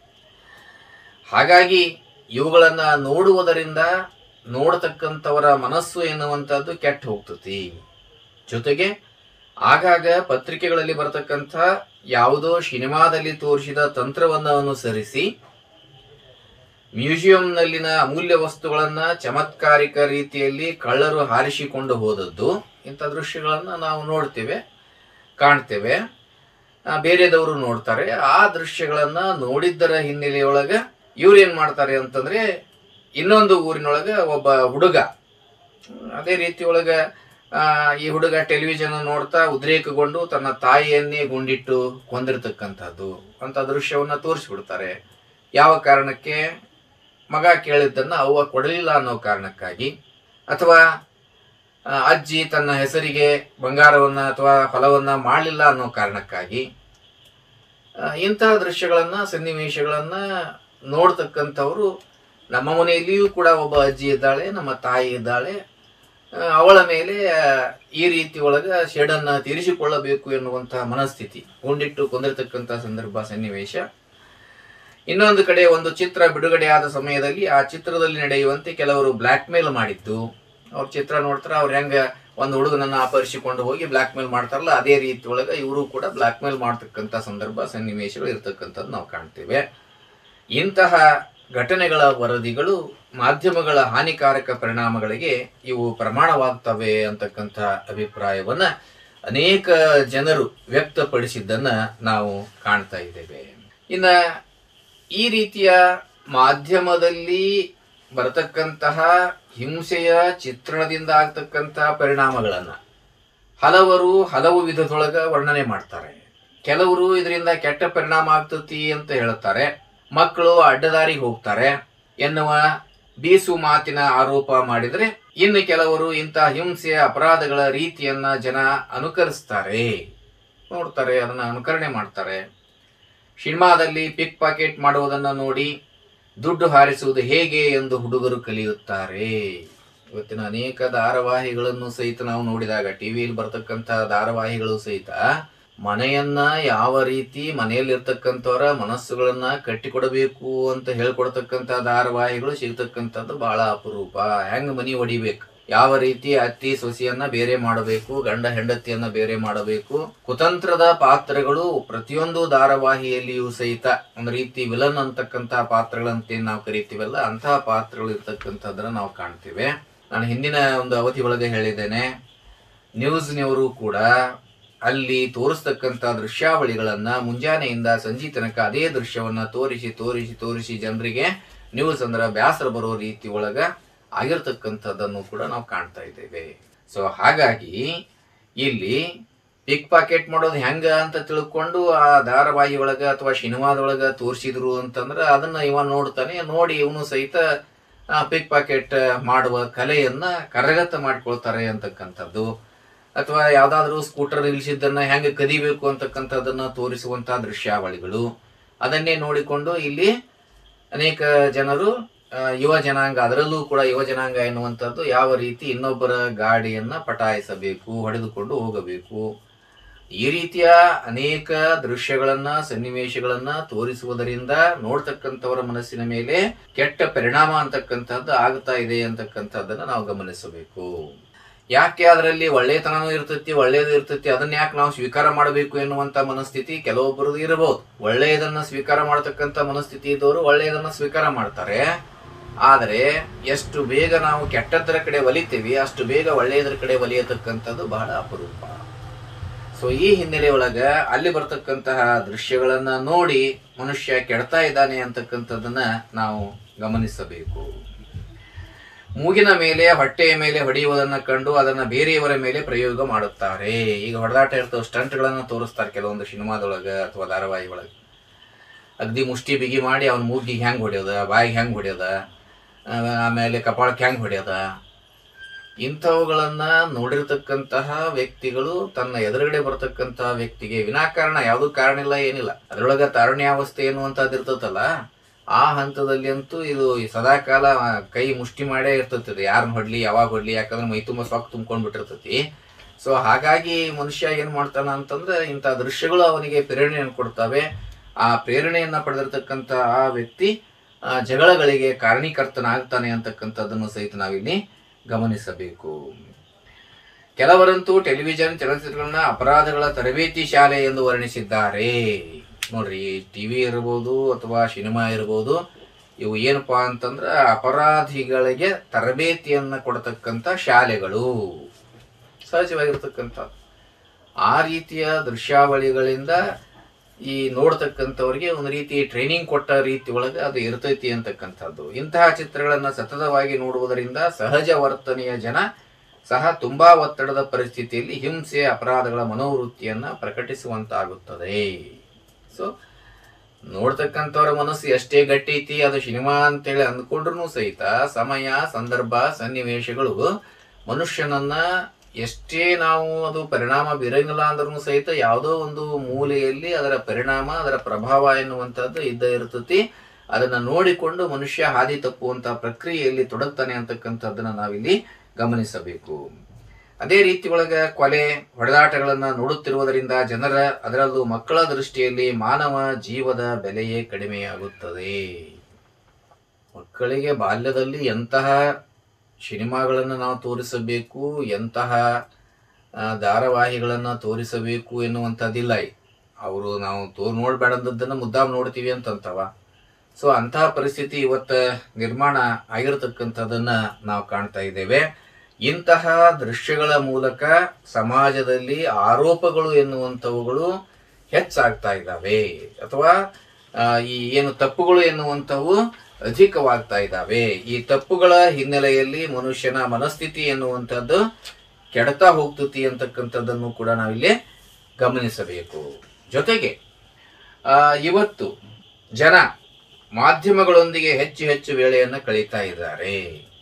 ಹಾಗಾಗಿ ಇವುಗಳನ್ನ ನೋಡುವುದರಿಂದ ನೋಡತಕ್ಕಂಥವರ ಮನಸ್ಸು ಎನ್ನುವಂಥದ್ದು ಕೆಟ್ಟ ಹೋಗ್ತತಿ ಜೊತೆಗೆ ಆಗಾಗ ಪತ್ರಿಕೆಗಳಲ್ಲಿ ಬರತಕ್ಕಂಥ ಯಾವುದೋ ಸಿನಿಮಾದಲ್ಲಿ ತೋರಿಸಿದ ತಂತ್ರವನ್ನು ಅನುಸರಿಸಿ ಮ್ಯೂಸಿಯಂನಲ್ಲಿನ ಅಮೂಲ್ಯ ವಸ್ತುಗಳನ್ನ ಚಮತ್ಕಾರಿಕ ರೀತಿಯಲ್ಲಿ ಕಳ್ಳರು ಹಾರಿಸಿಕೊಂಡು ಹೋದದ್ದು ಇಂಥ ದೃಶ್ಯಗಳನ್ನ ನಾವು ನೋಡ್ತೇವೆ ಕಾಣ್ತೇವೆ ಆ, ಬೇರೆದವರು ನೋಡ್ತಾರೆ ಆ ದೃಶ್ಯಗಳನ್ನ ನೋಡಿದ್ದರ ಹಿನ್ನೆಲೆಯೊಳಗ ಇವ್ರು ಏನ್ ಮಾಡ್ತಾರೆ ಅಂತಂದ್ರೆ ಇನ್ನೊಂದು ಊರಿನೊಳಗ ಒಬ್ಬ ಹುಡುಗ ಅದೇ ರೀತಿ ಒಳಗ ಆ, ಈ ಹುಡುಗ ಟೆಲಿವಿಷನ್ ನೋಡ್ತಾ ಉದ್ರೇಕಗೊಂಡು ತನ್ನ ತಾಯಿಯನ್ನೇ ಗುಂಡಿಟ್ಟು ಕೊಂದಿರ್ತಕ್ಕಂಥದ್ದು ಅಂತ ದೃಶ್ಯವನ್ನ ತೋರಿಸ್ಬಿಡ್ತಾರೆ ಯಾವ ಕಾರಣಕ್ಕೆ ಮಗ ಕೇಳಿದ್ದನ್ನ ಅವ್ವ ಕೊಡಲಿಲ್ಲ ಅನ್ನೋ ಕಾರಣಕ್ಕಾಗಿ ಅಥವಾ ಆ, ಅಜ್ಜಿ ತನ್ನ ಹೆಸರಿಗೆ ಬಂಗಾರವನ್ನ ಅಥವಾ ಹೊಲವನ್ನ ಮಾಡಲಿಲ್ಲ ಅನ್ನೋ ಕಾರಣಕ್ಕಾಗಿ ಆ, ಇಂತಹ ದೃಶ್ಯಗಳನ್ನ ಸನ್ನಿವೇಶಗಳನ್ನ ನೋಡ್ತಕ್ಕಂಥವ್ರು ನಮ್ಮ ಮನೆಯಲ್ಲಿಯೂ ಕೂಡ ಒಬ್ಬ ಅಜ್ಜಿ ಇದ್ದಾಳೆ ನಮ್ಮ ತಾಯಿ ಇದ್ದಾಳೆ ಆ, ಅವಳ ಮೇಲೆ ಆ, ಈ ರೀತಿ ಒಳಗ ಶೆಡನ್ನ ತೀರಿಸಿಕೊಳ್ಳಬೇಕು ಎನ್ನುವಂತಹ ಮನಸ್ಥಿತಿ ಗುಂಡಿಟ್ಟು ಕೊಂದಿರ್ತಕ್ಕಂಥ ಸಂದರ್ಭ ಸನ್ನಿವೇಶ ಇನ್ನೊಂದು ಕಡೆ ಒಂದು ಚಿತ್ರ ಬಿಡುಗಡೆಯಾದ ಸಮಯದಲ್ಲಿ ಆ ಚಿತ್ರದಲ್ಲಿ ನಡೆಯುವಂತೆ ಕೆಲವರು ಬ್ಲ್ಯಾಕ್ ಮೇಲ್ ಮಾಡಿದ್ದು ಅವ್ರ ಚಿತ್ರ ನೋಡ್ತಾರೆ ಅವ್ರ ಹೆಂಗ ಒಂದು ಹುಡುಗನನ್ನ ಅಪಹರಿಸಿಕೊಂಡು ಹೋಗಿ ಬ್ಲ್ಯಾಕ್ ಮೇಲ್ ಮಾಡ್ತಾರಲ್ಲ ಅದೇ ರೀತಿ ಒಳಗ ಇವರು ಕೂಡ ಬ್ಲ್ಯಾಕ್ ಮೇಲ್ ಮಾಡ್ತಕ್ಕಂಥ ಸಂದರ್ಭ ಸನ್ನಿವೇಶಗಳು ಇರ್ತಕ್ಕಂಥದ್ದು ನಾವು ಕಾಣ್ತೇವೆ ಇಂತಹ ಘಟನೆಗಳ ವರದಿಗಳು ಮಾಧ್ಯಮಗಳ ಹಾನಿಕಾರಕ ಪರಿಣಾಮಗಳಿಗೆ ಇವು ಪ್ರಮಾಣವಾಗ್ತವೆ ಅಂತಕ್ಕಂಥ ಅಭಿಪ್ರಾಯವನ್ನ ಅನೇಕ ಜನರು ವ್ಯಕ್ತಪಡಿಸಿದ್ದನ್ನ ನಾವು ಕಾಣ್ತಾ ಇದ್ದೇವೆ ಇನ್ನ ಈ ರೀತಿಯ ಮಾಧ್ಯಮದಲ್ಲಿ ಬರತಕ್ಕಂತಹ ಹಿಂಸೆಯ ಚಿತ್ರಣದಿಂದ ಆಗ್ತಕ್ಕಂತಹ ಪರಿಣಾಮಗಳನ್ನ ಹಲವರು ಹಲವು ವಿಧದೊಳಗ ವರ್ಣನೆ ಮಾಡ್ತಾರೆ ಕೆಲವರು ಇದರಿಂದ ಕೆಟ್ಟ ಪರಿಣಾಮ ಆಗ್ತತಿ ಅಂತ ಹೇಳ್ತಾರೆ ಮಕ್ಕಳು ಅಡ್ಡದಾರಿಗೆ ಹೋಗ್ತಾರೆ ಎನ್ನುವ ಬೀಸು ಮಾತಿನ ಆರೋಪ ಮಾಡಿದ್ರೆ ಇನ್ನು ಕೆಲವರು ಇಂತಹ ಹಿಂಸೆಯ ಅಪರಾಧಗಳ ರೀತಿಯನ್ನ ಜನ ಅನುಕರಿಸ್ತಾರೆ ನೋಡ್ತಾರೆ ಅದನ್ನ ಅನುಕರಣೆ ಮಾಡ್ತಾರೆ ಸಿನಿಮಾದಲ್ಲಿ ಪಿಕ್ ಪಾಕೆಟ್ ಮಾಡುವುದನ್ನು ನೋಡಿ ದುಡ್ಡು ಹಾರಿಸುವುದು ಹೇಗೆ ಎಂದು ಹುಡುಗರು ಕಲಿಯುತ್ತಾರೆ ಇವತ್ತಿನ ಅನೇಕ ಧಾರಾವಾಹಿಗಳನ್ನು ಸಹಿತ ನಾವು ನೋಡಿದಾಗ ಟಿವಿಯಲ್ಲಿ ಬರ್ತಕ್ಕಂಥ ಧಾರಾವಾಹಿಗಳು ಸಹಿತ ಮನೆಯನ್ನ ಯಾವ ರೀತಿ ಮನೆಯಲ್ಲಿರ್ತಕ್ಕಂಥವರ ಮನಸ್ಸುಗಳನ್ನ ಕಟ್ಟಿಕೊಡಬೇಕು ಅಂತ ಹೇಳ್ಕೊಡ್ತಕ್ಕಂಥ ಧಾರಾವಾಹಿಗಳು ಸಿಗ್ತಕ್ಕಂಥದ್ದು ಬಹಳ ಅಪರೂಪ ಹೆಂಗ್ ಮನಿ ಹೊಡಿಬೇಕು ಯಾವ ರೀತಿ ಅತ್ತಿ ಸೊಸೆಯನ್ನ ಬೇರೆ ಮಾಡಬೇಕು ಗಂಡ ಹೆಂಡತಿಯನ್ನ ಬೇರೆ ಮಾಡಬೇಕು ಕುತಂತ್ರದ ಪಾತ್ರಗಳು ಪ್ರತಿಯೊಂದು ಧಾರಾವಾಹಿಯಲ್ಲಿಯೂ ಸಹಿತ ಒಂದು ರೀತಿ ವಿಲನ್ ಅಂತಕ್ಕಂಥ ಪಾತ್ರಗಳಂತ ನಾವು ಕರಿತೀವಲ್ಲ ಅಂತಹ ಪಾತ್ರಗಳು ಇರ್ತಕ್ಕಂಥದ್ದನ್ನ ನಾವು ಕಾಣ್ತೇವೆ ನಾನು ಹಿಂದಿನ ಒಂದು ಅವಧಿ ಒಳಗೆ ಹೇಳಿದ್ದೇನೆ ನ್ಯೂಸ್ನವರು ಕೂಡ ಅಲ್ಲಿ ತೋರಿಸ್ತಕ್ಕಂಥ ದೃಶ್ಯಾವಳಿಗಳನ್ನ ಮುಂಜಾನೆಯಿಂದ ಸಂಜೆ ತನಕ ಅದೇ ದೃಶ್ಯವನ್ನ ತೋರಿಸಿ ತೋರಿಸಿ ತೋರಿಸಿ ಜನರಿಗೆ ನ್ಯೂಸ್ ಅಂದ್ರ ಬ್ಯಾಸರ ಬರೋ ರೀತಿ ಒಳಗ ಆಗಿರ್ತಕ್ಕಂಥದ್ದನ್ನು ಕೂಡ ನಾವು ಕಾಣ್ತಾ ಇದ್ದೇವೆ ಸೊ ಹಾಗಾಗಿ ಇಲ್ಲಿ ಪಿಕ್ ಪಾಕೆಟ್ ಮಾಡೋದು ಹೆಂಗ ಅಂತ ತಿಳ್ಕೊಂಡು ಆ ಧಾರಾವಾಹಿ ಒಳಗ ಅಥವಾ ಸಿನಿಮಾದೊಳಗ ತೋರಿಸಿದ್ರು ಅಂತಂದ್ರ ಅದನ್ನ ಇವ ನೋಡ್ತಾನೆ ನೋಡಿ ಇವನು ಸಹಿತ ಪಿಕ್ ಪಾಕೆಟ್ ಮಾಡುವ ಕಲೆಯನ್ನ ಕರಗತ ಮಾಡ್ಕೊಳ್ತಾರೆ ಅಂತಕ್ಕಂಥದ್ದು ಅಥವಾ ಯಾವ್ದಾದ್ರು ಸ್ಕೂಟರ್ ನಿಲ್ಲಿಸಿದ್ದನ್ನ ಹೆಂಗೆ ಕದಿಬೇಕು ಅಂತಕ್ಕಂಥದ್ದನ್ನ ತೋರಿಸುವಂತಹ ದೃಶ್ಯಾವಳಿಗಳು ಅದನ್ನೇ ನೋಡಿಕೊಂಡು ಇಲ್ಲಿ ಅನೇಕ ಜನರು ಆ, ಯುವ ಜನಾಂಗ ಅದರಲ್ಲೂ ಕೂಡ ಯುವ ಜನಾಂಗ ಎನ್ನುವಂಥದ್ದು ಯಾವ ರೀತಿ ಇನ್ನೊಬ್ಬರ ಗಾಡಿಯನ್ನ ಪಟಾಯಿಸಬೇಕು ಹೊಡೆದುಕೊಂಡು ಹೋಗಬೇಕು ಈ ರೀತಿಯ ಅನೇಕ ದೃಶ್ಯಗಳನ್ನ ಸನ್ನಿವೇಶಗಳನ್ನ ತೋರಿಸುವುದರಿಂದ ನೋಡ್ತಕ್ಕಂಥವರ ಮನಸ್ಸಿನ ಮೇಲೆ ಕೆಟ್ಟ ಪರಿಣಾಮ ಅಂತಕ್ಕಂಥದ್ದು ಆಗ್ತಾ ಇದೆ ಅಂತಕ್ಕಂಥದ್ದನ್ನ ನಾವು ಗಮನಿಸಬೇಕು ಯಾಕೆ ಅದರಲ್ಲಿ ಒಳ್ಳೆತನನೂ ಇರ್ತೈತಿ ಒಳ್ಳೇದು ಇರ್ತೈತಿ ಅದನ್ನ ಯಾಕೆ ನಾವು ಸ್ವೀಕಾರ ಮಾಡಬೇಕು ಎನ್ನುವಂತ ಮನಸ್ಥಿತಿ ಕೆಲವೊಬ್ಬರದ್ದು ಇರಬಹುದು ಒಳ್ಳೆಯದನ್ನ ಸ್ವೀಕಾರ ಮಾಡತಕ್ಕಂತ ಮನಸ್ಥಿತಿ ಇದ್ದವರು ಒಳ್ಳೆಯದನ್ನ ಸ್ವೀಕಾರ ಮಾಡ್ತಾರೆ ಆದರೆ ಎಷ್ಟು ಬೇಗ ನಾವು ಕೆಟ್ಟದ್ದರ ಕಡೆ ಒಲಿತೀವಿ ಅಷ್ಟು ಬೇಗ ಒಳ್ಳೆಯದರ ಕಡೆ ಒಲಿಯತಕ್ಕಂಥದ್ದು ಬಹಳ ಅಪರೂಪ ಸೊ ಈ ಹಿನ್ನೆಲೆ ಒಳಗ ಅಲ್ಲಿ ಬರ್ತಕ್ಕಂತಹ ದೃಶ್ಯಗಳನ್ನ ನೋಡಿ ಮನುಷ್ಯ ಕೆಡ್ತಾ ಇದ್ದಾನೆ ಅಂತಕ್ಕಂಥದ್ದನ್ನ ನಾವು ಗಮನಿಸಬೇಕು ಮೂಗಿನ ಮೇಲೆ ಹೊಟ್ಟೆಯ ಮೇಲೆ ಹೊಡೆಯುವುದನ್ನ ಕಂಡು ಅದನ್ನ ಬೇರೆಯವರ ಮೇಲೆ ಪ್ರಯೋಗ ಮಾಡುತ್ತಾರೆ ಈಗ ಹೊಡೆದಾಟ ಇರ್ತವೆ ಸ್ಟಂಟ್ಗಳನ್ನ ತೋರಿಸ್ತಾರೆ ಕೆಲವೊಂದು ಸಿನಿಮಾದೊಳಗ ಅಥವಾ ಧಾರಾವಾಹಿ ಒಳಗೆ ಅಗ್ದಿ ಮುಷ್ಟಿ ಬಿಗಿ ಮಾಡಿ ಅವನ ಮೂಗಿಗೆ ಹೆಂಗ್ ಹೊಡೆಯೋದ ಬಾಯಿಗೆ ಹೆಂಗ್ ಹೊಡೆಯೋದ ಆ, ಆಮೇಲೆ ಕಪಾಳಕ್ಕೆ ಹೆಂಗ್ ಹೊಡೆಯೋದ ಇಂಥವುಗಳನ್ನ ನೋಡಿರ್ತಕ್ಕಂತಹ ವ್ಯಕ್ತಿಗಳು ತನ್ನ ಎದುರುಗಡೆ ಬರ್ತಕ್ಕಂತಹ ವ್ಯಕ್ತಿಗೆ ವಿನಾಕಾರಣ ಯಾವುದು ಕಾರಣ ಇಲ್ಲ ಏನಿಲ್ಲ ಅದರೊಳಗ ತಾರುಣ್ಯಾವಸ್ಥೆ ಎನ್ನುವಂಥದ್ದು ಇರ್ತದಲ್ಲ ಆ ಹಂತದಲ್ಲಿ ಅಂತೂ ಇದು ಈ ಸದಾಕಾಲ ಕೈ ಮುಷ್ಟಿ ಮಾಡೇ ಇರ್ತದೆ ಯಾರನ್ನ ಹೊಡ್ಲಿ ಯಾವಾಗ ಹೊಡ್ಲಿ ಯಾಕಂದ್ರೆ ಮೈ ತುಂಬ ಸೊಕ್ಕ ತುಂಬ್ಕೊಂಡ್ ಬಿಟ್ಟಿರ್ತೈತಿ ಸೊ ಹಾಗಾಗಿ ಮನುಷ್ಯ ಏನ್ ಮಾಡ್ತಾನ ಅಂತಂದ್ರೆ ಇಂಥ ದೃಶ್ಯಗಳು ಅವನಿಗೆ ಪ್ರೇರಣೆಯನ್ನು ಕೊಡ್ತವೆ ಆ ಪ್ರೇರಣೆಯನ್ನ ಪಡೆದಿರ್ತಕ್ಕಂಥ ಆ ವ್ಯಕ್ತಿ ಆ ಜಗಳಗಳಿಗೆ ಕಾರಣೀಕರ್ತನಾಗ್ತಾನೆ ಅಂತಕ್ಕಂಥದ್ದನ್ನು ಸಹಿತ ನಾವಿಲ್ಲಿ ಗಮನಿಸಬೇಕು ಕೆಲವರಂತೂ ಟೆಲಿವಿಷನ್ ಚಲನಚಿತ್ರಗಳನ್ನ ಅಪರಾಧಗಳ ತರಬೇತಿ ಶಾಲೆ ಎಂದು ವರ್ಣಿಸಿದ್ದಾರೆ ನೋಡ್ರಿ ಟಿವಿ ಇರ್ಬೋದು ಅಥವಾ ಸಿನಿಮಾ ಇರ್ಬೋದು ಇವು ಏನಪ್ಪಾ ಅಂತಂದ್ರ ಅಪರಾಧಿಗಳಿಗೆ ತರಬೇತಿಯನ್ನ ಕೊಡತಕ್ಕಂತ ಶಾಲೆಗಳು ಸಹಜವಾಗಿರ್ತಕ್ಕಂಥ ಆ ರೀತಿಯ ದೃಶ್ಯಾವಳಿಗಳಿಂದ ಈ ನೋಡ್ತಕ್ಕಂಥವ್ರಿಗೆ ಒಂದು ರೀತಿ ಟ್ರೈನಿಂಗ್ ಕೊಟ್ಟ ರೀತಿ ಒಳಗೆ ಅದು ಇರ್ತೈತಿ ಅಂತಕ್ಕಂಥದ್ದು ಇಂತಹ ಚಿತ್ರಗಳನ್ನ ಸತತವಾಗಿ ನೋಡುವುದರಿಂದ ಸಹಜ ವರ್ತನೆಯ ಜನ ಸಹ ತುಂಬಾ ಒತ್ತಡದ ಪರಿಸ್ಥಿತಿಯಲ್ಲಿ ಹಿಂಸೆ ಅಪರಾಧಗಳ ಮನೋವೃತ್ತಿಯನ್ನ ಪ್ರಕಟಿಸುವಂತಾಗುತ್ತದೆ ಸೊ ನೋಡ್ತಕ್ಕಂಥವ್ರ ಮನಸ್ಸು ಎಷ್ಟೇ ಗಟ್ಟಿ ಐತಿ ಅದು ಸಿನಿಮಾ ಅಂತೇಳಿ ಅಂದ್ಕೊಂಡ್ರು ಸಹಿತ ಸಮಯ ಸಂದರ್ಭ ಸನ್ನಿವೇಶಗಳು ಮನುಷ್ಯನನ್ನ ಎಷ್ಟೇ ನಾವು ಅದು ಪರಿಣಾಮ ಬೀರಂಗಿಲ್ಲ ಅಂದ್ರೂ ಸಹಿತ ಯಾವುದೋ ಒಂದು ಮೂಲೆಯಲ್ಲಿ ಅದರ ಪರಿಣಾಮ ಅದರ ಪ್ರಭಾವ ಎನ್ನುವಂಥದ್ದು ಇದ್ದ ಇರ್ತತಿ ಅದನ್ನ ನೋಡಿಕೊಂಡು ಮನುಷ್ಯ ಹಾದಿ ತಪ್ಪುವಂತ ಪ್ರಕ್ರಿಯೆಯಲ್ಲಿ ತೊಡಗ್ತಾನೆ ಅಂತಕ್ಕಂಥದ್ದನ್ನ ನಾವಿಲ್ಲಿ ಗಮನಿಸಬೇಕು ಅದೇ ರೀತಿ ಒಳಗ ಕೊಲೆ ಹೊಡೆದಾಟಗಳನ್ನ ನೋಡುತ್ತಿರುವುದರಿಂದ ಜನರ ಅದರಲ್ಲೂ ಮಕ್ಕಳ ದೃಷ್ಟಿಯಲ್ಲಿ ಮಾನವ ಜೀವದ ಬೆಲೆಯೇ ಕಡಿಮೆಯಾಗುತ್ತದೆ ಮಕ್ಕಳಿಗೆ ಬಾಲ್ಯದಲ್ಲಿ ಎಂತಹ ಸಿನಿಮಾಗಳನ್ನು ನಾವು ತೋರಿಸಬೇಕು ಎಂತಹ ಆ, ಧಾರಾವಾಹಿಗಳನ್ನ ತೋರಿಸಬೇಕು ಎನ್ನುವಂಥದ್ದಿಲ್ಲ ಅವರು ನಾವು ತೋ ನೋಡ್ಬೇಡದನ್ನ ಮುದ್ದಾಮ್ ನೋಡ್ತೀವಿ ಅಂತಂತವ ಸೊ ಅಂತಹ ಪರಿಸ್ಥಿತಿ ಇವತ್ತ ನಿರ್ಮಾಣ ಆಗಿರತಕ್ಕಂಥದ್ದನ್ನ ನಾವು ಕಾಣ್ತಾ ಇದ್ದೇವೆ ಇಂತಹ ದೃಶ್ಯಗಳ ಮೂಲಕ ಸಮಾಜದಲ್ಲಿ ಆರೋಪಗಳು ಎನ್ನುವಂಥವುಗಳು ಹೆಚ್ಚಾಗ್ತಾ ಇದ್ದಾವೆ ಅಥವಾ ಆ, ಈ ಏನು ತಪ್ಪುಗಳು ಎನ್ನುವಂಥವು ಅಧಿಕವಾಗ್ತಾ ಇದ್ದಾವೆ ಈ ತಪ್ಪುಗಳ ಹಿನ್ನೆಲೆಯಲ್ಲಿ ಮನುಷ್ಯನ ಮನಸ್ಥಿತಿ ಎನ್ನುವಂಥದ್ದು ಕೆಡತಾ ಹೋಗ್ತತಿ ಅಂತಕ್ಕಂಥದ್ದನ್ನು ಕೂಡ ನಾವಿಲ್ಲಿ ಗಮನಿಸಬೇಕು ಜೊತೆಗೆ ಆ, ಇವತ್ತು ಜನ ಮಾಧ್ಯಮಗಳೊಂದಿಗೆ ಹೆಚ್ಚು ಹೆಚ್ಚು ವೇಳೆಯನ್ನು ಕಳೀತಾ ಇದ್ದಾರೆ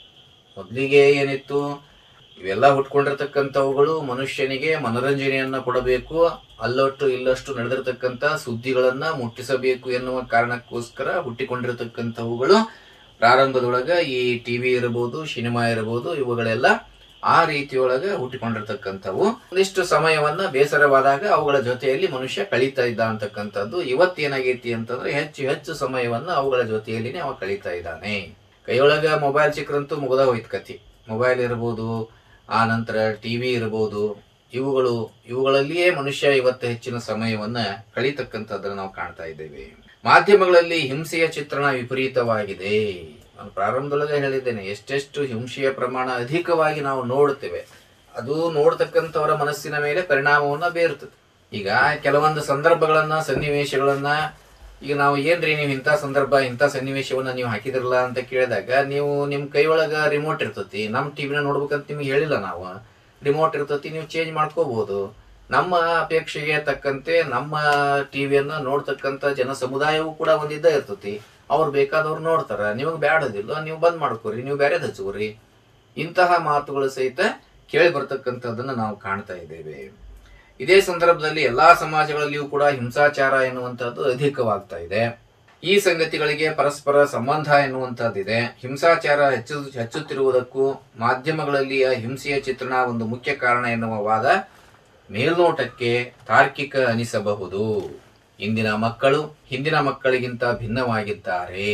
ಮೊದಲಿಗೆ ಏನಿತ್ತು ಇವೆಲ್ಲ ಹುಟ್ಕೊಂಡಿರ್ತಕ್ಕಂಥವುಗಳು ಮನುಷ್ಯನಿಗೆ ಮನೋರಂಜನೆಯನ್ನ ಕೊಡಬೇಕು ಅಲ್ಲೊಟ್ಟು ಇಲ್ಲಷ್ಟು ನಡೆದಿರ್ತಕ್ಕಂಥ ಸುದ್ದಿಗಳನ್ನ ಮುಟ್ಟಿಸಬೇಕು ಎನ್ನುವ ಕಾರಣಕ್ಕೋಸ್ಕರ ಹುಟ್ಟಿಕೊಂಡಿರ್ತಕ್ಕಂಥವುಗಳು ಪ್ರಾರಂಭದೊಳಗ ಈ ಟಿವಿ ಇರಬಹುದು ಸಿನಿಮಾ ಇರಬಹುದು ಇವುಗಳೆಲ್ಲ ಆ ರೀತಿಯೊಳಗ ಹುಟ್ಟಿಕೊಂಡಿರ್ತಕ್ಕಂಥವು ಒಂದಿಷ್ಟು ಸಮಯವನ್ನ ಬೇಸರವಾದಾಗ ಅವುಗಳ ಜೊತೆಯಲ್ಲಿ ಮನುಷ್ಯ ಕಳೀತಾ ಇದ್ದ ಅಂತಕ್ಕಂಥದ್ದು ಇವತ್ತೇನಾಗೈತಿ ಅಂತಂದ್ರೆ ಹೆಚ್ಚು ಹೆಚ್ಚು ಸಮಯವನ್ನ ಅವುಗಳ ಜೊತೆಯಲ್ಲಿನೇ ಅವ ಕಳೀತಾ ಇದ್ದಾನೆ ಕೈಯೊಳಗ ಮೊಬೈಲ್ ಸಿಕ್ಕರಂತೂ ಮುಗದ ಹೋಯ್ತು ಕತಿ ಮೊಬೈಲ್ ಇರ್ಬೋದು ಆ ನಂತರ ಟಿವಿ ಇರ್ಬೋದು ಇವುಗಳು ಇವುಗಳಲ್ಲಿಯೇ ಮನುಷ್ಯ ಇವತ್ತು ಹೆಚ್ಚಿನ ಸಮಯವನ್ನ ಕಳೀತಕ್ಕಂಥದ್ದನ್ನ ನಾವು ಕಾಣ್ತಾ ಇದ್ದೇವೆ ಮಾಧ್ಯಮಗಳಲ್ಲಿ ಹಿಂಸೆಯ ಚಿತ್ರಣ ವಿಪರೀತವಾಗಿದೆ ನಾನು ಪ್ರಾರಂಭದೊಳಗೆ ಹೇಳಿದ್ದೇನೆ ಎಷ್ಟೆಷ್ಟು ಹಿಂಸೆಯ ಪ್ರಮಾಣ ಅಧಿಕವಾಗಿ ನಾವು ನೋಡ್ತೇವೆ ಅದು ನೋಡ್ತಕ್ಕಂಥವರ ಮನಸ್ಸಿನ ಮೇಲೆ ಪರಿಣಾಮವನ್ನ ಬೀರ್ತದೆ ಈಗ ಕೆಲವೊಂದು ಸಂದರ್ಭಗಳನ್ನ ಸನ್ನಿವೇಶಗಳನ್ನ ಈಗ ನಾವು ಏನ್ರಿ ನೀವು ಇಂಥ ಸಂದರ್ಭ ಇಂಥ ಸನ್ನಿವೇಶವನ್ನ ನೀವು ಹಾಕಿದ್ರಲ್ಲ ಅಂತ ಕೇಳಿದಾಗ ನೀವು ನಿಮ್ ಕೈ ಒಳಗ ರಿಮೋಟ್ ಇರ್ತತಿ ನಮ್ ಟಿವಿನ ನೋಡ್ಬೇಕಂತ ನಿಮ್ಗೆ ಹೇಳಿಲ್ಲ ನಾವು ರಿಮೋಟ್ ಇರ್ತತಿ ನೀವು ಚೇಂಜ್ ಮಾಡ್ಕೋಬಹುದು ನಮ್ಮ ಅಪೇಕ್ಷೆಗೆ ತಕ್ಕಂತೆ ನಮ್ಮ ಟಿವಿಯನ್ನ ನೋಡ್ತಕ್ಕಂತ ಜನ ಸಮುದಾಯವೂ ಕೂಡ ಒಂದಿದ್ದ ಇರ್ತತಿ ಅವ್ರು ಬೇಕಾದವ್ರು ನೋಡ್ತಾರ ನಿಮಗೆ ಬ್ಯಾಡದಿಲ್ಲ ನೀವು ಬಂದ್ ಮಾಡ್ಕೋರಿ ನೀವು ಬೇರೆದ್ ಹಚ್ಕೋರಿ ಇಂತಹ ಮಾತುಗಳು ಸಹಿತ ಕೇಳಿ ಬರ್ತಕ್ಕಂಥದ್ದನ್ನ ನಾವು ಕಾಣ್ತಾ ಇದ್ದೇವೆ ಇದೇ ಸಂದರ್ಭದಲ್ಲಿ ಎಲ್ಲಾ ಸಮಾಜಗಳಲ್ಲಿಯೂ ಕೂಡ ಹಿಂಸಾಚಾರ ಎನ್ನುವಂಥದ್ದು ಅಧಿಕವಾಗ್ತಾ ಇದೆ ಈ ಸಂಗತಿಗಳಿಗೆ ಪರಸ್ಪರ ಸಂಬಂಧ ಎನ್ನುವಂಥದ್ದಿದೆ ಹಿಂಸಾಚಾರ ಹೆಚ್ಚು ಹೆಚ್ಚುತ್ತಿರುವುದಕ್ಕೂ ಮಾಧ್ಯಮಗಳಲ್ಲಿಯ ಹಿಂಸೆಯ ಚಿತ್ರಣ ಒಂದು ಮುಖ್ಯ ಕಾರಣ ಎನ್ನುವ ವಾದ ಮೇಲ್ನೋಟಕ್ಕೆ ತಾರ್ಕಿಕ ಅನಿಸಬಹುದು ಇಂದಿನ ಮಕ್ಕಳು ಹಿಂದಿನ ಮಕ್ಕಳಿಗಿಂತ ಭಿನ್ನವಾಗಿದ್ದಾರೆ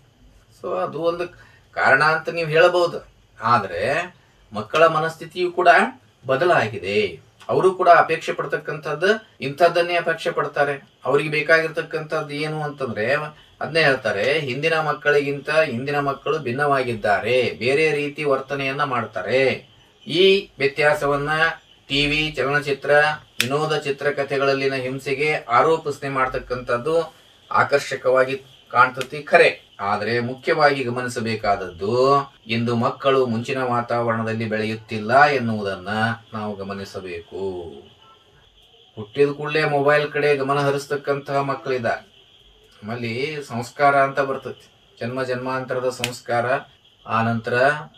ಸೊ ಅದು ಒಂದು ಕಾರಣ ಅಂತ ನೀವು ಹೇಳಬಹುದು ಆದ್ರೆ ಮಕ್ಕಳ ಮನಸ್ಥಿತಿಯು ಕೂಡ ಬದಲಾಗಿದೆ ಅವರು ಕೂಡ ಅಪೇಕ್ಷೆ ಪಡ್ತಕ್ಕಂಥದ್ದು ಇಂಥದ್ದನ್ನೇ ಅಪೇಕ್ಷೆ ಪಡ್ತಾರೆ ಅವ್ರಿಗೆ ಬೇಕಾಗಿರ್ತಕ್ಕಂಥದ್ದು ಏನು ಅಂತಂದ್ರೆ ಅದನ್ನೇ ಹೇಳ್ತಾರೆ ಹಿಂದಿನ ಮಕ್ಕಳಿಗಿಂತ ಇಂದಿನ ಮಕ್ಕಳು ಭಿನ್ನವಾಗಿದ್ದಾರೆ ಬೇರೆ ರೀತಿ ವರ್ತನೆಯನ್ನ ಮಾಡ್ತಾರೆ ಈ ವ್ಯತ್ಯಾಸವನ್ನ ಟಿವಿ ಚಲನಚಿತ್ರ ವಿನೋದ ಚಿತ್ರಕಥೆಗಳಲ್ಲಿನ ಹಿಂಸೆಗೆ ಆರೋಪಿಸನೆ ಮಾಡ್ತಕ್ಕಂಥದ್ದು ಆಕರ್ಷಕವಾಗಿ ಕಾಣ್ತತಿ ಖರೆ ಆದರೆ ಮುಖ್ಯವಾಗಿ ಗಮನಿಸಬೇಕಾದದ್ದು ಇಂದು ಮಕ್ಕಳು ಮುಂಚಿನ ವಾತಾವರಣದಲ್ಲಿ ಬೆಳೆಯುತ್ತಿಲ್ಲ ಎನ್ನುವುದನ್ನ ನಾವು ಗಮನಿಸಬೇಕು ಹುಟ್ಟಿದ ಕೂಡಲೇ ಮೊಬೈಲ್ ಕಡೆ ಗಮನ ಹರಿಸ್ತಕ್ಕಂತಹ ಮಕ್ಕಳಿದ್ದಾರೆ ನಮ್ಮಲ್ಲಿ ಸಂಸ್ಕಾರ ಅಂತ ಬರ್ತೈತಿ ಜನ್ಮ ಜನ್ಮಾಂತರದ ಸಂಸ್ಕಾರ ಆ ನಂತರ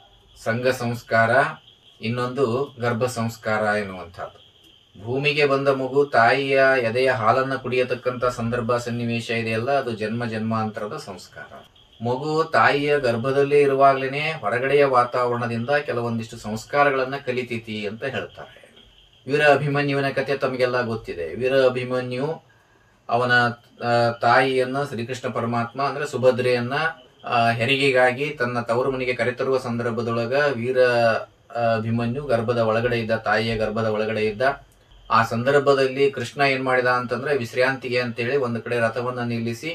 ಸಂಘ ಸಂಸ್ಕಾರ ಇನ್ನೊಂದು ಗರ್ಭ ಸಂಸ್ಕಾರ ಎನ್ನುವಂಥದ್ದು ಭೂಮಿಗೆ ಬಂದ ಮಗು ತಾಯಿಯ ಎದೆಯ ಹಾಲನ್ನು ಕುಡಿಯತಕ್ಕಂಥ ಸಂದರ್ಭ ಸನ್ನಿವೇಶ ಇದೆಯಲ್ಲ ಅದು ಜನ್ಮ ಜನ್ಮಾಂತರದ ಸಂಸ್ಕಾರ ಮಗು ತಾಯಿಯ ಗರ್ಭದಲ್ಲೇ ಇರುವಾಗ್ಲೇನೆ ಹೊರಗಡೆಯ ವಾತಾವರಣದಿಂದ ಕೆಲವೊಂದಿಷ್ಟು ಸಂಸ್ಕಾರಗಳನ್ನ ಕಲಿತೈತಿ ಅಂತ ಹೇಳ್ತಾರೆ ವೀರ ಅಭಿಮನ್ಯುವಿನ ಕಥೆ ತಮಗೆಲ್ಲ ಗೊತ್ತಿದೆ ವೀರ ಅಭಿಮನ್ಯು ಅವನ ಆ, ತಾಯಿಯನ್ನ ಶ್ರೀಕೃಷ್ಣ ಪರಮಾತ್ಮ ಅಂದ್ರೆ ಸುಭದ್ರೆಯನ್ನ ಆ, ಹೆರಿಗೆಗಾಗಿ ತನ್ನ ತವರು ಮನೆಗೆ ಕರೆತರುವ ಸಂದರ್ಭದೊಳಗ ವೀರ ಆ, ಅಭಿಮನ್ಯು ಗರ್ಭದ ಒಳಗಡೆ ಇದ್ದ ತಾಯಿಯ ಗರ್ಭದ ಒಳಗಡೆ ಇದ್ದ ಆ ಸಂದರ್ಭದಲ್ಲಿ ಕೃಷ್ಣ ಏನ್ ಮಾಡಿದ ಅಂತಂದ್ರೆ ವಿಶ್ರಾಂತಿಗೆ ಅಂತೇಳಿ ಒಂದು ಕಡೆ ರಥವನ್ನ ನಿಲ್ಲಿಸಿ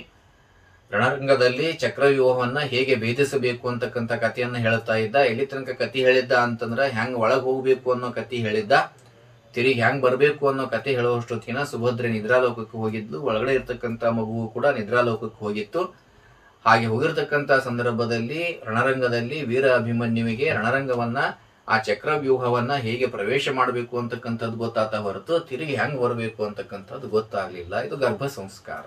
ರಣರಂಗದಲ್ಲಿ ಚಕ್ರವ್ಯೂಹವನ್ನ ಹೇಗೆ ಭೇದಿಸಬೇಕು ಅಂತಕ್ಕಂಥ ಕಥೆಯನ್ನ ಹೇಳ್ತಾ ಇದ್ದ ಎಲ್ಲಿ ತನಕ ಕತಿ ಹೇಳಿದ್ದ ಅಂತಂದ್ರೆ ಹೆಂಗ್ ಒಳಗ್ ಹೋಗ್ಬೇಕು ಅನ್ನೋ ಕತಿ ಹೇಳಿದ್ದ ತಿರುಗಿ ಹೆಂಗ್ ಬರ್ಬೇಕು ಅನ್ನೋ ಕತೆ ಹೇಳುವಷ್ಟೊತ್ತಿನ ಸುಭದ್ರೆ ನಿದ್ರಾಲೋಕಕ್ಕೆ ಹೋಗಿದ್ಲು ಒಳಗಡೆ ಇರ್ತಕ್ಕಂಥ ಮಗುವು ಕೂಡ ನಿದ್ರಾಲೋಕಕ್ಕೆ ಹೋಗಿತ್ತು ಹಾಗೆ ಹೋಗಿರ್ತಕ್ಕಂಥ ಸಂದರ್ಭದಲ್ಲಿ ರಣರಂಗದಲ್ಲಿ ವೀರ ಅಭಿಮನ್ಯುವಿಗೆ ರಣರಂಗವನ್ನ ಆ ಚಕ್ರವ್ಯೂಹವನ್ನ ಹೇಗೆ ಪ್ರವೇಶ ಮಾಡಬೇಕು ಅಂತಕ್ಕಂಥದ್ದು ಗೊತ್ತಾತ ಹೊರತು ತಿರುಗಿ ಹೆಂಗ್ ಬರಬೇಕು ಅಂತಕ್ಕಂಥದ್ದು ಗೊತ್ತಾಗ್ಲಿಲ್ಲ ಇದು ಗರ್ಭ ಸಂಸ್ಕಾರ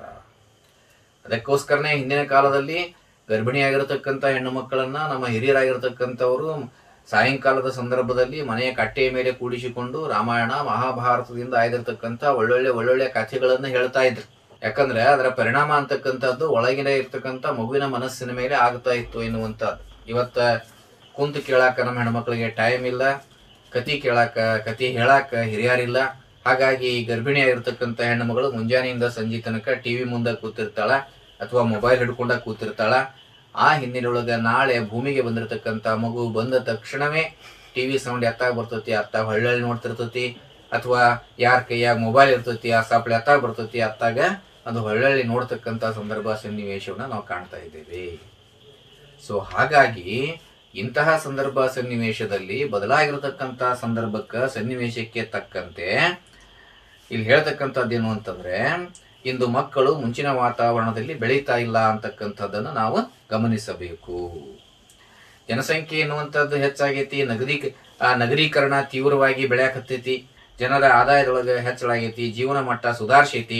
ಅದಕ್ಕೋಸ್ಕರನೇ ಹಿಂದಿನ ಕಾಲದಲ್ಲಿ ಗರ್ಭಿಣಿಯಾಗಿರತಕ್ಕಂಥ ಹೆಣ್ಣು ಮಕ್ಕಳನ್ನ ನಮ್ಮ ಹಿರಿಯರಾಗಿರ್ತಕ್ಕಂಥವರು ಸಾಯಂಕಾಲದ ಸಂದರ್ಭದಲ್ಲಿ ಮನೆಯ ಕಟ್ಟೆಯ ಮೇಲೆ ಕೂಡಿಸಿಕೊಂಡು ರಾಮಾಯಣ ಮಹಾಭಾರತದಿಂದ ಆಯ್ದಿರ್ತಕ್ಕಂಥ ಒಳ್ಳೊಳ್ಳೆ ಒಳ್ಳೊಳ್ಳೆ ಕಥೆಗಳನ್ನ ಹೇಳ್ತಾ ಇದ್ರು ಯಾಕಂದ್ರೆ ಅದರ ಪರಿಣಾಮ ಅಂತಕ್ಕಂಥದ್ದು ಒಳಗಿನ ಇರ್ತಕ್ಕಂಥ ಮಗುವಿನ ಮನಸ್ಸಿನ ಮೇಲೆ ಆಗ್ತಾ ಇತ್ತು ಎನ್ನುವಂಥದ್ದು ಇವತ್ತ ಕುಂತು ಕೇಳಾಕ ನಮ್ಮ ಹೆಣ್ಮಕ್ಳಿಗೆ ಟೈಮ್ ಇಲ್ಲ ಕತಿ ಕೇಳಾಕ ಕತಿ ಹೇಳಾಕ ಹಿರಿಯರಿಲ್ಲ ಹಾಗಾಗಿ ಗರ್ಭಿಣಿಯಾಗಿರ್ತಕ್ಕಂಥ ಹೆಣ್ಣು ಮಗಳು ಮುಂಜಾನೆಯಿಂದ ಸಂಜೆ ತನಕ ಟಿವಿ ಮುಂದೆ ಕೂತಿರ್ತಾಳ ಅಥವಾ ಮೊಬೈಲ್ ಹಿಡ್ಕೊಂಡ ಕೂತಿರ್ತಾಳ ಆ ಹಿನ್ನೆಲೆಯೊಳಗ ನಾಳೆ ಭೂಮಿಗೆ ಬಂದಿರತಕ್ಕಂಥ ಮಗು ಬಂದ ತಕ್ಷಣವೇ ಟಿವಿ ಸೌಂಡ್ ಎತ್ತಾಗ ಬರ್ತೈತಿ ಅತ್ತಾಗ ಹಳ್ಳಿ ನೋಡ್ತಿರ್ತೈತಿ ಅಥವಾ ಯಾರ ಕೈಯಾಗ ಮೊಬೈಲ್ ಇರ್ತೈತಿ ಆ ಸಾಪ್ಲೆ ಎತ್ತಾಗ ಬರ್ತೈತಿ ಅತ್ತಾಗ ಅದು ಹಳ್ಳಿ ನೋಡ್ತಕ್ಕಂಥ ಸಂದರ್ಭ ಸನ್ನಿವೇಶವನ್ನ ನಾವು ಕಾಣ್ತಾ ಇದ್ದೇವೆ ಸೊ ಹಾಗಾಗಿ ಇಂತಹ ಸಂದರ್ಭ ಸನ್ನಿವೇಶದಲ್ಲಿ ಬದಲಾಗಿರತಕ್ಕಂಥ ಸಂದರ್ಭಕ್ಕೆ ಸನ್ನಿವೇಶಕ್ಕೆ ತಕ್ಕಂತೆ ಇಲ್ಲಿ ಹೇಳ್ತಕ್ಕಂಥದ್ದೇನು ಅಂತಂದ್ರೆ ಇಂದು ಮಕ್ಕಳು ಮುಂಚಿನ ವಾತಾವರಣದಲ್ಲಿ ಬೆಳೀತಾ ಇಲ್ಲ ಅಂತಕ್ಕಂಥದ್ದನ್ನು ನಾವು ಗಮನಿಸಬೇಕು ಜನಸಂಖ್ಯೆ ಎನ್ನುವಂಥದ್ದು ಹೆಚ್ಚಾಗೈತಿ ನಗರೀ ಆ ನಗರೀಕರಣ ತೀವ್ರವಾಗಿ ಬೆಳೆಯಕತ್ತೈತಿ ಜನರ ಆದಾಯದೊಳಗೆ ಹೆಚ್ಚಳಾಗೈತಿ ಜೀವನ ಮಟ್ಟ ಸುಧಾರಿಸೈತಿ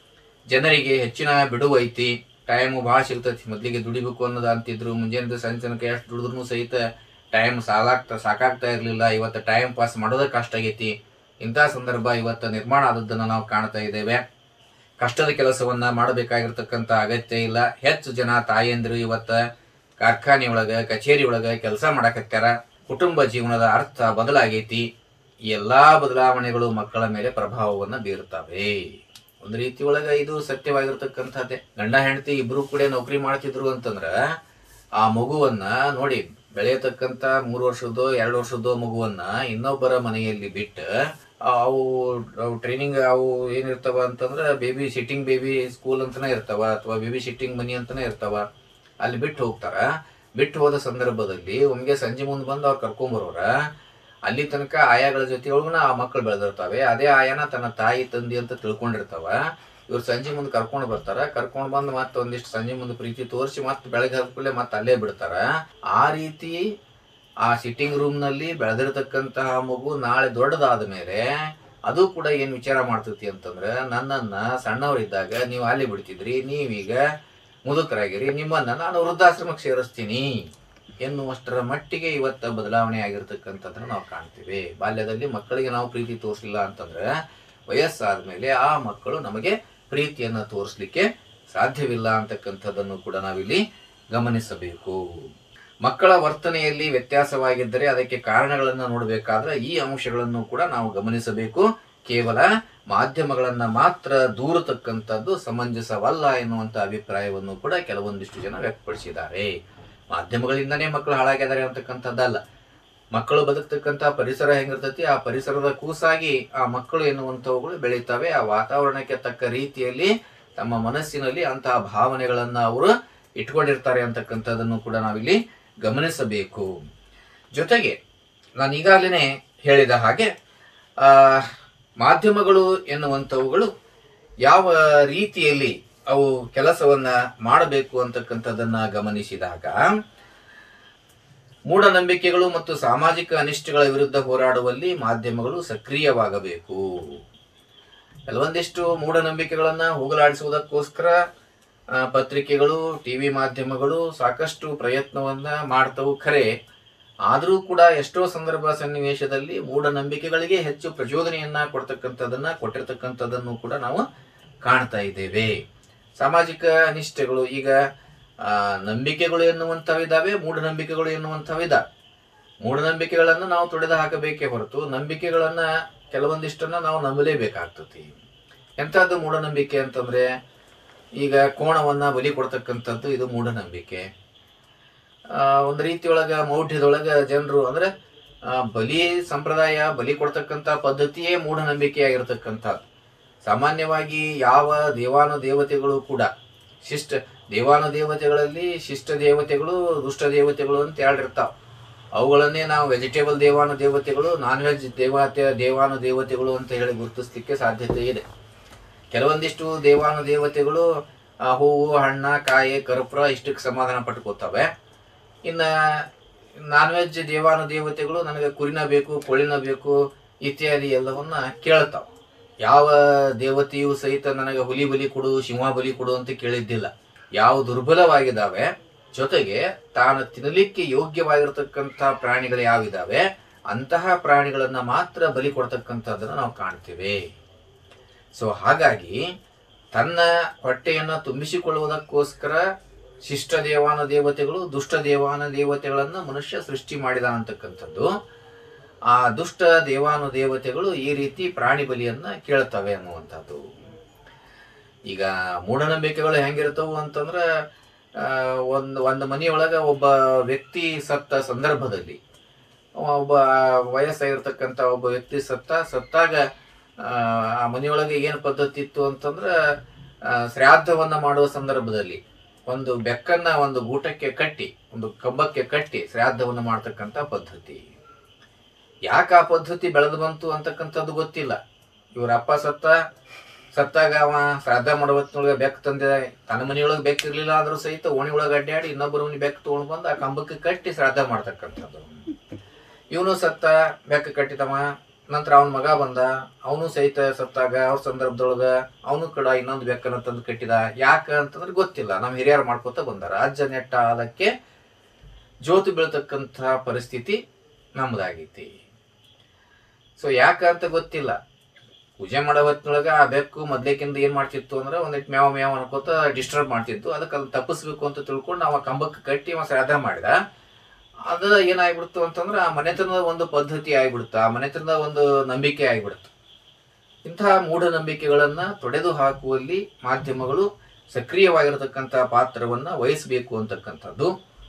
ಜನರಿಗೆ ಹೆಚ್ಚಿನ ಬಿಡುವು ಐತಿ ಟೈಮು ಭಾಳ ಸಿಗ್ತೈತಿ ಮೊದಲಿಗೆ ದುಡಿಬೇಕು ಅನ್ನೋದು ಅಂತಿದ್ರು ಮುಂಜಾನೆ ಸಂಜೆ ತನಕ ಎಷ್ಟು ದುಡಿದ್ರು ಸಹಿತ ಟೈಮ್ ಸಾಲಾಗ್ತಾ ಸಾಕಾಗ್ತಾ ಇರಲಿಲ್ಲ ಇವತ್ತು ಟೈಮ್ ಪಾಸ್ ಮಾಡೋದೇ ಕಷ್ಟ ಆಗೈತಿ ಇಂಥ ಸಂದರ್ಭ ಇವತ್ತು ನಿರ್ಮಾಣ ಆದದ್ದನ್ನು ನಾವು ಕಾಣ್ತಾ ಇದ್ದೇವೆ ಕಷ್ಟದ ಕೆಲಸವನ್ನ ಮಾಡಬೇಕಾಗಿರ್ತಕ್ಕಂಥ ಅಗತ್ಯ ಇಲ್ಲ ಹೆಚ್ಚು ಜನ ತಾಯಂದಿರು ಇವತ್ತ ಕಾರ್ಖಾನೆ ಒಳಗ ಕಚೇರಿ ಒಳಗ ಕೆಲಸ ಮಾಡಕತ್ಯಾರ ಕುಟುಂಬ ಜೀವನದ ಅರ್ಥ ಬದಲಾಗೈತಿ ಈ ಎಲ್ಲಾ ಬದಲಾವಣೆಗಳು ಮಕ್ಕಳ ಮೇಲೆ ಪ್ರಭಾವವನ್ನ ಬೀರುತ್ತವೆ ಒಂದು ರೀತಿ ಒಳಗ ಇದು ಸತ್ಯವಾಗಿರ್ತಕ್ಕಂಥದ್ದೇ ಗಂಡ ಹೆಂಡತಿ ಇಬ್ರು ಕೂಡ ನೌಕರಿ ಮಾಡ್ತಿದ್ರು ಅಂತಂದ್ರ ಆ ಮಗುವನ್ನ ನೋಡಿ ಬೆಳೆಯತಕ್ಕಂತ ಮೂರು ವರ್ಷದೋ ಎರಡು ವರ್ಷದೋ ಮಗುವನ್ನ ಇನ್ನೊಬ್ಬರ ಮನೆಯಲ್ಲಿ ಬಿಟ್ಟು ಅವು ಅವು ಟ್ರೈನಿಂಗ್ ಅವು ಏನಿರ್ತಾವ ಅಂತಂದ್ರೆ ಬೇಬಿ ಸಿಟ್ಟಿಂಗ್ ಬೇಬಿ ಸ್ಕೂಲ್ ಅಂತಾನೆ ಇರ್ತಾವ ಅಥವಾ ಬೇಬಿ ಸಿಟ್ಟಿಂಗ್ ಮನಿ ಅಂತಾನೆ ಇರ್ತಾವ ಅಲ್ಲಿ ಬಿಟ್ಟು ಹೋಗ್ತಾರ ಬಿಟ್ಟು ಹೋದ ಸಂದರ್ಭದಲ್ಲಿ ಒಮ್ಗೆ ಸಂಜೆ ಮುಂದೆ ಬಂದು ಅವ್ರು ಕರ್ಕೊಂಬರೋರ ಅಲ್ಲಿ ತನಕ ಆಯಾಗಳ ಜೊತೆ ಒಳಗನ ಆ ಮಕ್ಕಳು ಬೆಳೆದಿರ್ತಾವೆ ಅದೇ ಆಯಾನ ತನ್ನ ತಾಯಿ ತಂದಿ ಅಂತ ತಿಳ್ಕೊಂಡಿರ್ತಾವ ಇವ್ರು ಸಂಜೆ ಮುಂದೆ ಕರ್ಕೊಂಡು ಬರ್ತಾರ ಕರ್ಕೊಂಡು ಬಂದು ಮತ್ತೆ ಒಂದಿಷ್ಟು ಸಂಜೆ ಮುಂದೆ ಪ್ರೀತಿ ತೋರಿಸಿ ಮತ್ತೆ ಬೆಳಗ್ಗೆ ಹದ್ಕೂಲೆ ಮತ್ತೆ ಅಲ್ಲೇ ಬಿಡ್ತಾರ ಆ ರೀತಿ ಆ ಸಿಟ್ಟಿಂಗ್ ರೂಮ್ ನಲ್ಲಿ ಬೆಳೆದಿರತಕ್ಕಂತಹ ಮಗು ನಾಳೆ ದೊಡ್ಡದಾದ ಮೇಲೆ ಅದು ಕೂಡ ಏನ್ ವಿಚಾರ ಮಾಡ್ತೈತಿ ಅಂತಂದ್ರೆ ನನ್ನನ್ನ ಸಣ್ಣವರಿದ್ದಾಗ ನೀವು ಅಲ್ಲಿ ಬಿಡ್ತಿದ್ರಿ ನೀವೀಗ ಮುದುಕರಾಗಿರಿ ನಿಮ್ಮನ್ನ ನಾನು ವೃದ್ಧಾಶ್ರಮಕ್ಕೆ ಸೇರಿಸ್ತೀನಿ ಎನ್ನುವಷ್ಟರ ಮಟ್ಟಿಗೆ ಇವತ್ತ ಬದಲಾವಣೆ ಆಗಿರ್ತಕ್ಕಂಥದ್ದನ್ನ ನಾವು ಕಾಣ್ತೀವಿ ಬಾಲ್ಯದಲ್ಲಿ ಮಕ್ಕಳಿಗೆ ನಾವು ಪ್ರೀತಿ ತೋರಿಸಲಿಲ್ಲ ಅಂತಂದ್ರೆ ವಯಸ್ಸಾದ ಮೇಲೆ ಆ ಮಕ್ಕಳು ನಮಗೆ ಪ್ರೀತಿಯನ್ನ ತೋರಿಸ್ಲಿಕ್ಕೆ ಸಾಧ್ಯವಿಲ್ಲ ಅಂತಕ್ಕಂಥದ್ದನ್ನು ಕೂಡ ನಾವಿಲ್ಲಿ ಗಮನಿಸಬೇಕು ಮಕ್ಕಳ ವರ್ತನೆಯಲ್ಲಿ ವ್ಯತ್ಯಾಸವಾಗಿದ್ದರೆ ಅದಕ್ಕೆ ಕಾರಣಗಳನ್ನು ನೋಡಬೇಕಾದ್ರೆ ಈ ಅಂಶಗಳನ್ನು ಕೂಡ ನಾವು ಗಮನಿಸಬೇಕು ಕೇವಲ ಮಾಧ್ಯಮಗಳನ್ನ ಮಾತ್ರ ದೂರತಕ್ಕಂಥದ್ದು ಸಮಂಜಸವಲ್ಲ ಎನ್ನುವಂತ ಅಭಿಪ್ರಾಯವನ್ನು ಕೂಡ ಕೆಲವೊಂದಿಷ್ಟು ಜನ ವ್ಯಕ್ತಪಡಿಸಿದ್ದಾರೆ ಮಾಧ್ಯಮಗಳಿಂದನೇ ಮಕ್ಕಳು ಹಾಳಾಗಿದ್ದಾರೆ ಅಂತಕ್ಕಂಥದ್ದಲ್ಲ ಮಕ್ಕಳು ಬದುಕ್ತಕ್ಕಂಥ ಪರಿಸರ ಹೆಂಗಿರ್ತೈತಿ ಆ ಪರಿಸರದ ಕೂಸಾಗಿ ಆ ಮಕ್ಕಳು ಎನ್ನುವಂಥವುಗಳು ಬೆಳೀತವೆ ಆ ವಾತಾವರಣಕ್ಕೆ ತಕ್ಕ ರೀತಿಯಲ್ಲಿ ತಮ್ಮ ಮನಸ್ಸಿನಲ್ಲಿ ಅಂತಹ ಭಾವನೆಗಳನ್ನ ಅವರು ಇಟ್ಕೊಂಡಿರ್ತಾರೆ ಅಂತಕ್ಕಂಥದ್ದನ್ನು ಕೂಡ ನಾವಿಲ್ಲಿ ಗಮನಿಸಬೇಕು ಜೊತೆಗೆ ನಾನು ಈಗಾಗಲೇ ಹೇಳಿದ ಹಾಗೆ ಆ, ಮಾಧ್ಯಮಗಳು ಎನ್ನುವಂಥವುಗಳು ಯಾವ ರೀತಿಯಲ್ಲಿ ಅವು ಕೆಲಸವನ್ನ ಮಾಡಬೇಕು ಅಂತಕ್ಕಂಥದ್ದನ್ನ ಗಮನಿಸಿದಾಗ ಮೂಢನಂಬಿಕೆಗಳು ಮತ್ತು ಸಾಮಾಜಿಕ ಅನಿಷ್ಟಗಳ ವಿರುದ್ಧ ಹೋರಾಡುವಲ್ಲಿ ಮಾಧ್ಯಮಗಳು ಸಕ್ರಿಯವಾಗಬೇಕು ಕೆಲವೊಂದಿಷ್ಟು ಮೂಢನಂಬಿಕೆಗಳನ್ನ ಹೋಗಲಾಡಿಸುವುದಕ್ಕೋಸ್ಕರ ಆ, ಪತ್ರಿಕೆಗಳು ಟಿವಿ ಮಾಧ್ಯಮಗಳು ಸಾಕಷ್ಟು ಪ್ರಯತ್ನವನ್ನ ಮಾಡ್ತವು ಖರೆ ಆದರೂ ಕೂಡ ಎಷ್ಟೋ ಸಂದರ್ಭ ಸನ್ನಿವೇಶದಲ್ಲಿ ಮೂಢನಂಬಿಕೆಗಳಿಗೆ ಹೆಚ್ಚು ಪ್ರಚೋದನೆಯನ್ನ ಕೊಡ್ತಕ್ಕಂಥದ್ದನ್ನ ಕೊಟ್ಟಿರ್ತಕ್ಕಂಥದ್ದನ್ನು ಕೂಡ ನಾವು ಕಾಣ್ತಾ ಇದ್ದೇವೆ ಸಾಮಾಜಿಕ ಅನಿಷ್ಟಗಳು ಈಗ ಆ, ನಂಬಿಕೆಗಳು ಎನ್ನುವಂಥವಿದಾವೆ ಮೂಢನಂಬಿಕೆಗಳು ಎನ್ನುವಂಥವಿದಾವೆ ಮೂಢನಂಬಿಕೆಗಳನ್ನು ನಾವು ತೊಡೆದು ಹಾಕಬೇಕೇ ಹೊರತು ನಂಬಿಕೆಗಳನ್ನ ಕೆಲವೊಂದಿಷ್ಟನ್ನ ನಾವು ನಂಬಲೇಬೇಕಾಗ್ತತಿ ಎಂಥದ್ದು ಮೂಢನಂಬಿಕೆ ಅಂತಂದ್ರೆ ಈಗ ಕೋಣವನ್ನ ಬಲಿ ಕೊಡ್ತಕ್ಕಂಥದ್ದು ಇದು ಮೂಢನಂಬಿಕೆ ಆ, ಒಂದು ರೀತಿಯೊಳಗ ಮೌಢ್ಯದೊಳಗ ಜನರು ಅಂದ್ರೆ ಆ, ಬಲಿ ಸಂಪ್ರದಾಯ ಬಲಿ ಕೊಡ್ತಕ್ಕಂಥ ಪದ್ಧತಿಯೇ ಮೂಢನಂಬಿಕೆಯಾಗಿರ್ತಕ್ಕಂಥದ್ದು ಸಾಮಾನ್ಯವಾಗಿ ಯಾವ ದೇವಾನು ದೇವತೆಗಳು ಕೂಡ ಶಿಷ್ಟ ದೇವಾನು ದೇವತೆಗಳಲ್ಲಿ ಶಿಷ್ಟ ದೇವತೆಗಳು ದುಷ್ಟ ದೇವತೆಗಳು ಅಂತ ಹೇಳಿರ್ತಾವ ಅವುಗಳನ್ನೇ ನಾವು ವೆಜಿಟೇಬಲ್ ದೇವಾನು ದೇವತೆಗಳು ನಾನ್ ವೆಜ್ ದೇವತೆ ದೇವಾನು ದೇವತೆಗಳು ಅಂತ ಹೇಳಿ ಗುರುತಿಸ್ಲಿಕ್ಕೆ ಸಾಧ್ಯತೆ ಇದೆ ಕೆಲವೊಂದಿಷ್ಟು ದೇವಾನು ದೇವತೆಗಳು ಆ, ಹೂವು ಹಣ್ಣ ಕಾಯಿ ಕರ್ಪೂರ ಇಷ್ಟಕ್ಕೆ ಸಮಾಧಾನ ಪಟ್ಕೋತವೆ ಇನ್ನ ನಾನ್ ವೆಜ್ ದೇವಾನು ದೇವತೆಗಳು ನನಗೆ ಕುರಿನ ಬೇಕು ಕೋಳಿನ ಬೇಕು ಇತ್ಯಾದಿ ಎಲ್ಲವನ್ನ ಕೇಳ್ತಾವ ಯಾವ ದೇವತೆಯು ಸಹಿತ ನನಗೆ ಹುಲಿ ಬಲಿ ಕೊಡು ಸಿಂಹ ಬಲಿ ಕೊಡು ಅಂತ ಕೇಳಿದ್ದಿಲ್ಲ ಯಾವ ದುರ್ಬಲವಾಗಿದ್ದಾವೆ ಜೊತೆಗೆ ತಾನು ತಿನ್ನಲಿಕ್ಕೆ ಯೋಗ್ಯವಾಗಿರ್ತಕ್ಕಂಥ ಪ್ರಾಣಿಗಳು ಯಾವಿದಾವೆ ಅಂತಹ ಪ್ರಾಣಿಗಳನ್ನ ಮಾತ್ರ ಬಲಿ ಕೊಡ್ತಕ್ಕಂಥದ್ದನ್ನ ನಾವು ಕಾಣ್ತೇವೆ ಸೊ ಹಾಗಾಗಿ ತನ್ನ ಹೊಟ್ಟೆಯನ್ನು ತುಂಬಿಸಿಕೊಳ್ಳುವುದಕ್ಕೋಸ್ಕರ ಶಿಷ್ಟ ದೇವಾನ ದೇವತೆಗಳು ದುಷ್ಟ ದೇವಾನ ದೇವತೆಗಳನ್ನ ಮನುಷ್ಯ ಸೃಷ್ಟಿ ಮಾಡಿದ ಅಂತಕ್ಕಂಥದ್ದು ಆ ದುಷ್ಟ ದೇವಾನು ದೇವತೆಗಳು ಈ ರೀತಿ ಪ್ರಾಣಿ ಬಲಿಯನ್ನ ಕೇಳ್ತವೆ ಅನ್ನುವಂಥದ್ದು ಈಗ ಮೂಢನಂಬಿಕೆಗಳು ಹೆಂಗಿರ್ತವು ಅಂತಂದ್ರ ಆ, ಒಂದು ಒಂದು ಮನೆಯೊಳಗ ಒಬ್ಬ ವ್ಯಕ್ತಿ ಸತ್ತ ಸಂದರ್ಭದಲ್ಲಿ ಒಬ್ಬ ವಯಸ್ಸಾಗಿರ್ತಕ್ಕಂಥ ಒಬ್ಬ ವ್ಯಕ್ತಿ ಸತ್ತ ಸತ್ತಾಗ ಆ, ಆ ಮನೆಯೊಳಗೆ ಏನು ಪದ್ಧತಿ ಇತ್ತು ಅಂತಂದ್ರ ಆ, ಶ್ರಾದ್ದವನ್ನ ಮಾಡುವ ಸಂದರ್ಭದಲ್ಲಿ ಒಂದು ಬೆಕ್ಕನ್ನ ಒಂದು ಗೂಟಕ್ಕೆ ಕಟ್ಟಿ ಒಂದು ಕಂಬಕ್ಕೆ ಕಟ್ಟಿ ಶ್ರಾದ್ದವನ್ನ ಮಾಡ್ತಕ್ಕಂಥ ಪದ್ಧತಿ ಯಾಕೆ ಆ ಪದ್ಧತಿ ಬೆಳೆದು ಬಂತು ಅಂತಕ್ಕಂಥದ್ದು ಗೊತ್ತಿಲ್ಲ ಇವ್ರ ಅಪ್ಪ ಸತ್ತ ಸತ್ತಾಗ ಅವ ಶ್ರಾದ್ದ ಮಾಡೋ ಹೊತ್ತಿನೊಳಗೆ ಬೆಕ್ಕ ತಂದೆ ತನ್ನ ಮನೆಯೊಳಗೆ ಬೆಕ್ಕ ಇರ್ಲಿಲ್ಲ ಆದ್ರೂ ಸಹಿತ ಓಣಿ ಒಳಗೆ ಅಡ್ಡಾಡಿ ಇನ್ನೊಬ್ಬರ ಮನೆ ಬೆಕ್ಕ ತೊಗೊಂಡು ಬಂದು ಆ ಕಂಬಕ್ಕೆ ಕಟ್ಟಿ ಶ್ರಾದ್ದ ಮಾಡ್ತಕ್ಕಂಥದ್ದು ಇವನು ಸತ್ತ ಬೆಕ್ಕ ಕಟ್ಟಿದವ ನಂತರ ಅವನ ಮಗ ಬಂದ ಅವನು ಸಹಿತ ಸತ್ತಾಗ ಅವ್ರ ಸಂದರ್ಭದೊಳಗ ಅವನು ಕೂಡ ಇನ್ನೊಂದು ಬೆಕ್ಕನ್ನ ತಂದು ಕಟ್ಟಿದ ಯಾಕ ಅಂತಂದ್ರೆ ಗೊತ್ತಿಲ್ಲ ನಮ್ಮ ಹಿರಿಯರು ಮಾಡ್ಕೋತ ಬಂದಾರ ಅಜ್ಜ ನೆಟ್ಟ ಅದಕ್ಕೆ ಜೋತು ಬೀಳ್ತಕ್ಕಂಥ ಪರಿಸ್ಥಿತಿ ನಮ್ದಾಗೈತಿ ಸೊ ಯಾಕ ಅಂತ ಗೊತ್ತಿಲ್ಲ ಪೂಜೆ ಮಾಡೋ ಹೊತ್ತಿನೊಳಗ ಆ ಬೆಕ್ಕು ಮೊದ್ಲೇಕಿಂದ ಏನ್ ಮಾಡ್ತಿತ್ತು ಅಂದ್ರೆ ಒಂದಿಟ್ಟು ಮ್ಯಾವ ಮ್ಯಾವ್ ಅನ್ಕೋತ ಡಿಸ್ಟರ್ಬ್ ಮಾಡ್ತಿತ್ತು ಅದಕ್ಕೆ ಅದನ್ನ ತಪ್ಪಿಸ್ಬೇಕು ಅಂತ ತಿಳ್ಕೊಂಡು ಅವ ಕಂಬಕ್ಕೆ ಕಟ್ಟಿ ಅವ ಶ್ರಾದ್ದ ಮಾಡಿದ ಅದ ಏನಾಗ್ಬಿಡ್ತು ಅಂತಂದ್ರೆ ಆ ಮನೆತನದ ಒಂದು ಪದ್ಧತಿ ಆಗ್ಬಿಡ್ತು ಆ ಮನೆತನದ ಒಂದು ನಂಬಿಕೆ ಆಗ್ಬಿಡ್ತು ಇಂತಹ ಮೂಢನಂಬಿಕೆಗಳನ್ನ ತೊಡೆದು ಹಾಕುವಲ್ಲಿ ಮಾಧ್ಯಮಗಳು ಸಕ್ರಿಯವಾಗಿರತಕ್ಕಂಥ ಪಾತ್ರವನ್ನ ವಹಿಸಬೇಕು ಅಂತಕ್ಕಂಥದ್ದು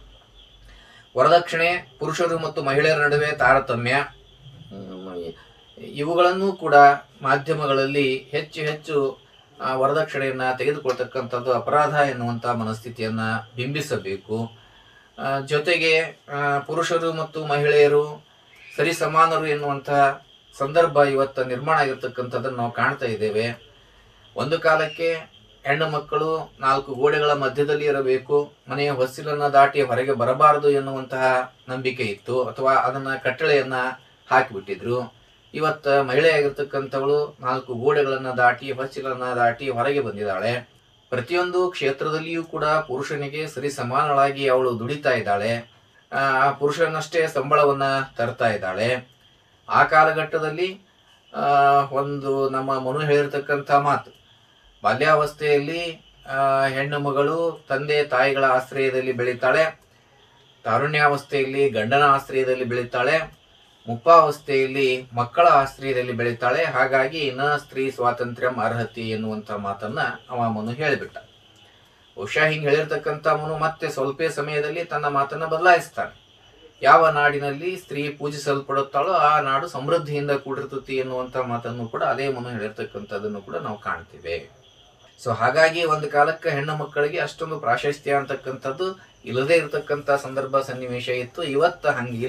ವರದಕ್ಷಿಣೆ ಪುರುಷರು ಮತ್ತು ಮಹಿಳೆಯರ ನಡುವೆ ತಾರತಮ್ಯ ಹ್ಮ್, ಇವುಗಳನ್ನು ಕೂಡ ಮಾಧ್ಯಮಗಳಲ್ಲಿ ಹೆಚ್ಚು ಹೆಚ್ಚು ಆ, ವರದಕ್ಷಿಣೆಯನ್ನ ತೆಗೆದುಕೊಳ್ತಕ್ಕಂಥದ್ದು ಅಪರಾಧ ಎನ್ನುವಂಥ ಮನಸ್ಥಿತಿಯನ್ನ ಬಿಂಬಿಸಬೇಕು ಆ, ಜೊತೆಗೆ ಆ, ಪುರುಷರು ಮತ್ತು ಮಹಿಳೆಯರು ಸರಿ ಸಮಾನರು ಎನ್ನುವಂಥ ಸಂದರ್ಭ ಇವತ್ತು ನಿರ್ಮಾಣ ಆಗಿರ್ತಕ್ಕಂಥದ್ದನ್ನು ನಾವು ಕಾಣ್ತಾ ಇದ್ದೇವೆ ಒಂದು ಕಾಲಕ್ಕೆ ಹೆಣ್ಣು ಮಕ್ಕಳು ನಾಲ್ಕು ಗೋಡೆಗಳ ಮಧ್ಯದಲ್ಲಿ ಇರಬೇಕು ಮನೆಯ ಹೊಸ್ತಿಲನ್ನ ದಾಟಿ ಹೊರಗೆ ಬರಬಾರದು ಎನ್ನುವಂತಹ ನಂಬಿಕೆ ಇತ್ತು ಅಥವಾ ಅದನ್ನ ಕಟ್ಟಳೆಯನ್ನ ಹಾಕಿಬಿಟ್ಟಿದ್ರು ಇವತ್ತ ಮಹಿಳೆಯಾಗಿರ್ತಕ್ಕಂಥವಳು ನಾಲ್ಕು ಗೋಡೆಗಳನ್ನ ದಾಟಿ ಹೊಸ್ತಿಲನ್ನ ದಾಟಿ ಹೊರಗೆ ಬಂದಿದ್ದಾಳೆ ಪ್ರತಿಯೊಂದು ಕ್ಷೇತ್ರದಲ್ಲಿಯೂ ಕೂಡ ಪುರುಷನಿಗೆ ಸರಿ ಸಮಾನಳಾಗಿ ಅವಳು ದುಡಿತಾ ಇದ್ದಾಳೆ ಆ ಆ ಪುರುಷನಷ್ಟೇ ಸಂಬಳವನ್ನ ತರ್ತಾ ಇದ್ದಾಳೆ ಆ ಕಾಲಘಟ್ಟದಲ್ಲಿ ಆ ಒಂದು ನಮ್ಮ ಮನು ಹೇಳಿರ್ತಕ್ಕಂಥ ಮಾತು ಬಾಲ್ಯಾವಸ್ಥೆಯಲ್ಲಿ ಆ, ಹೆಣ್ಣು ಮಗಳು ತಂದೆ ತಾಯಿಗಳ ಆಶ್ರಯದಲ್ಲಿ ಬೆಳೀತಾಳೆ ತಾರುಣ್ಯಾವಸ್ಥೆಯಲ್ಲಿ ಗಂಡನ ಆಶ್ರಯದಲ್ಲಿ ಬೆಳೀತಾಳೆ ಮುಪ್ಪಾವಸ್ಥೆಯಲ್ಲಿ ಮಕ್ಕಳ ಆಶ್ರಯದಲ್ಲಿ ಬೆಳೀತಾಳೆ ಹಾಗಾಗಿ ನ ಸ್ತ್ರೀ ಸ್ವಾತಂತ್ರ್ಯ ಅರ್ಹತೆ ಎನ್ನುವಂತ ಮಾತನ್ನ ಅವ ಮನು ಹೇಳಿಬಿಟ್ಟ ಬಹುಶಃ ಹಿಂಗೆ ಹೇಳಿರ್ತಕ್ಕಂಥ ಮನು ಮತ್ತೆ ಸ್ವಲ್ಪ ಸಮಯದಲ್ಲಿ ತನ್ನ ಮಾತನ್ನ ಬದಲಾಯಿಸ್ತಾನೆ ಯಾವ ನಾಡಿನಲ್ಲಿ ಸ್ತ್ರೀ ಪೂಜಿಸಲ್ಪಡುತ್ತಾಳೋ ಆ ನಾಡು ಸಮೃದ್ಧಿಯಿಂದ ಕೂಡಿರ್ತತಿ ಎನ್ನುವಂತ ಮಾತನ್ನು ಕೂಡ ಅದೇ ಮನು ಹೇಳಿರ್ತಕ್ಕಂಥದ್ದನ್ನು ಕೂಡ ನಾವು ಕಾಣ್ತೀವಿ ಸೊ ಹಾಗಾಗಿ ಒಂದು ಕಾಲಕ್ಕೆ ಹೆಣ್ಣು ಮಕ್ಕಳಿಗೆ ಅಷ್ಟೊಂದು ಪ್ರಾಶಸ್ತ್ಯ ಅಂತಕ್ಕಂಥದ್ದು ಇಲ್ಲದೆ ಇರತಕ್ಕಂಥ ಸಂದರ್ಭ ಸನ್ನಿವೇಶ ಇತ್ತು ಇವತ್ತು ಹಂಗಿಲ್ಲ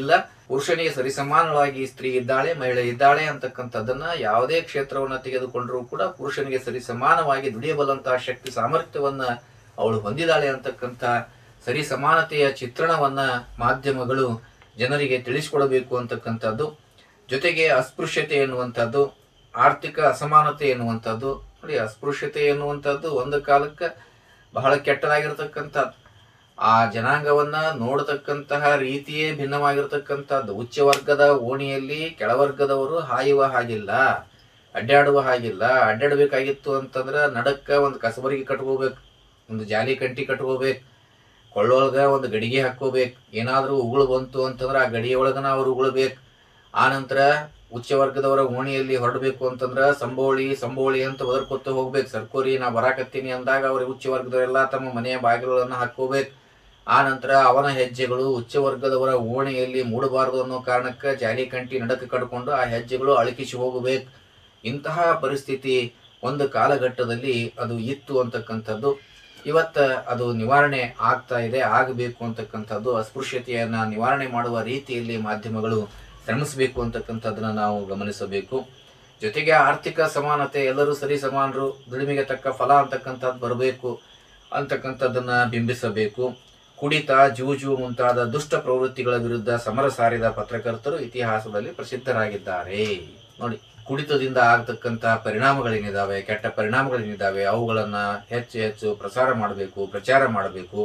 ಪುರುಷನಿಗೆ ಸರಿಸಮಾನವಾಗಿ ಸ್ತ್ರೀ ಇದ್ದಾಳೆ ಮಹಿಳೆ ಇದ್ದಾಳೆ ಅಂತಕ್ಕಂಥದ್ದನ್ನ ಯಾವುದೇ ಕ್ಷೇತ್ರವನ್ನ ತೆಗೆದುಕೊಂಡರೂ ಕೂಡ ಪುರುಷನಿಗೆ ಸರಿಸಮಾನವಾಗಿ ದುಡಿಯಬಲ್ಲಂತಹ ಶಕ್ತಿ ಸಾಮರ್ಥ್ಯವನ್ನ ಅವಳು ಹೊಂದಿದ್ದಾಳೆ ಅಂತಕ್ಕಂಥ ಸರಿ ಸಮಾನತೆಯ ಚಿತ್ರಣವನ್ನ ಮಾಧ್ಯಮಗಳು ಜನರಿಗೆ ತಿಳಿಸಿಕೊಡಬೇಕು ಅಂತಕ್ಕಂಥದ್ದು ಜೊತೆಗೆ ಅಸ್ಪೃಶ್ಯತೆ ಎನ್ನುವಂಥದ್ದು ಆರ್ಥಿಕ ಅಸಮಾನತೆ ಎನ್ನುವಂಥದ್ದು ನೋಡಿ ಅಸ್ಪೃಶ್ಯತೆ ಎನ್ನುವಂಥದ್ದು ಒಂದು ಕಾಲಕ್ಕೆ ಬಹಳ ಕೆಟ್ಟದಾಗಿರ್ತಕ್ಕಂಥದ್ದು ಆ ಜನಾಂಗವನ್ನ ನೋಡತಕ್ಕಂತಹ ರೀತಿಯೇ ಭಿನ್ನವಾಗಿರ್ತಕ್ಕಂಥದ್ದು ಉಚ್ಚ ವರ್ಗದ ಓಣಿಯಲ್ಲಿ ಕೆಳವರ್ಗದವರು ಹಾಯುವ ಹಾಗಿಲ್ಲ ಅಡ್ಡಾಡುವ ಹಾಗಿಲ್ಲ ಅಡ್ಡಾಡಬೇಕಾಗಿತ್ತು ಅಂತಂದ್ರೆ ನಡಕ್ಕ ಒಂದು ಕಸಬರಿಗೆ ಕಟ್ಕೋಬೇಕು ಒಂದು ಜಾಲಿ ಕಂಟಿ ಕಟ್ಕೋಬೇಕು ಕೊಳ್ಳೊಳಗ ಒಂದು ಗಡಿಗೆ ಹಾಕೋಬೇಕು ಏನಾದರೂ ಉಗುಳು ಬಂತು ಅಂತಂದ್ರೆ ಆ ಗಡಿಯೊಳಗನ ಅವ್ರು ಉಗುಳ್ಬೇಕು ಆ ನಂತರ ಉಚ್ಚ ವರ್ಗದವರ ಓಣಿಯಲ್ಲಿ ಹೊರಡಬೇಕು ಅಂತಂದ್ರ ಸಂಬೋಳಿ ಸಂಬೋಳಿ ಅಂತ ಒದರ್ಕೊತ ಹೋಗ್ಬೇಕು ಸರ್ಕೋರಿ ನಾ ಬರಾಕತ್ತೀನಿ ಅಂದಾಗ ಅವ್ರಿಗೆ ಉಚ್ಚ ವರ್ಗದವರೆಲ್ಲ ತಮ್ಮ ಮನೆಯ ಬಾಗಿಲುಗಳನ್ನು ಹಾಕೋಬೇಕು ಆ ನಂತರ ಅವನ ಹೆಜ್ಜೆಗಳು ಉಚ್ಚ ವರ್ಗದವರ ಓಣೆಯಲ್ಲಿ ಮೂಡಬಾರದು ಅನ್ನೋ ಕಾರಣಕ್ಕೆ ಜಾಲಿ ಕಂಟಿ ನಡಕ ಕಟ್ಕೊಂಡು ಆ ಹೆಜ್ಜೆಗಳು ಅಳಕಿಸಿ ಹೋಗಬೇಕು ಇಂತಹ ಪರಿಸ್ಥಿತಿ ಒಂದು ಕಾಲಘಟ್ಟದಲ್ಲಿ ಅದು ಇತ್ತು ಅಂತಕ್ಕಂಥದ್ದು ಇವತ್ತ ಅದು ನಿವಾರಣೆ ಆಗ್ತಾ ಇದೆ ಆಗಬೇಕು ಅಂತಕ್ಕಂಥದ್ದು ಅಸ್ಪೃಶ್ಯತೆಯನ್ನ ನಿವಾರಣೆ ಮಾಡುವ ರೀತಿಯಲ್ಲಿ ಮಾಧ್ಯಮಗಳು ಶ್ರಮಿಸಬೇಕು ಅಂತಕ್ಕಂಥದ್ದನ್ನ ನಾವು ಗಮನಿಸಬೇಕು ಜೊತೆಗೆ ಆರ್ಥಿಕ ಸಮಾನತೆ ಎಲ್ಲರೂ ಸರಿ ಸಮಾನರು ದುಡಿಮೆಗೆ ತಕ್ಕ ಫಲ ಅಂತಕ್ಕಂಥದ್ದು ಬರಬೇಕು ಅಂತಕ್ಕಂಥದ್ದನ್ನ ಬಿಂಬಿಸಬೇಕು ಕುಡಿತ ಜೂಜು ಮುಂತಾದ ದುಷ್ಟ ಪ್ರವೃತ್ತಿಗಳ ವಿರುದ್ಧ ಸಮರ ಸಾರಿದ ಪತ್ರಕರ್ತರು ಇತಿಹಾಸದಲ್ಲಿ ಪ್ರಸಿದ್ಧರಾಗಿದ್ದಾರೆ ನೋಡಿ ಕುಡಿತದಿಂದ ಆಗತಕ್ಕಂಥ ಪರಿಣಾಮಗಳೇನಿದಾವೆ ಕೆಟ್ಟ ಪರಿಣಾಮಗಳೇನಿದಾವೆ ಅವುಗಳನ್ನ ಹೆಚ್ಚು ಹೆಚ್ಚು ಪ್ರಸಾರ ಮಾಡಬೇಕು ಪ್ರಚಾರ ಮಾಡಬೇಕು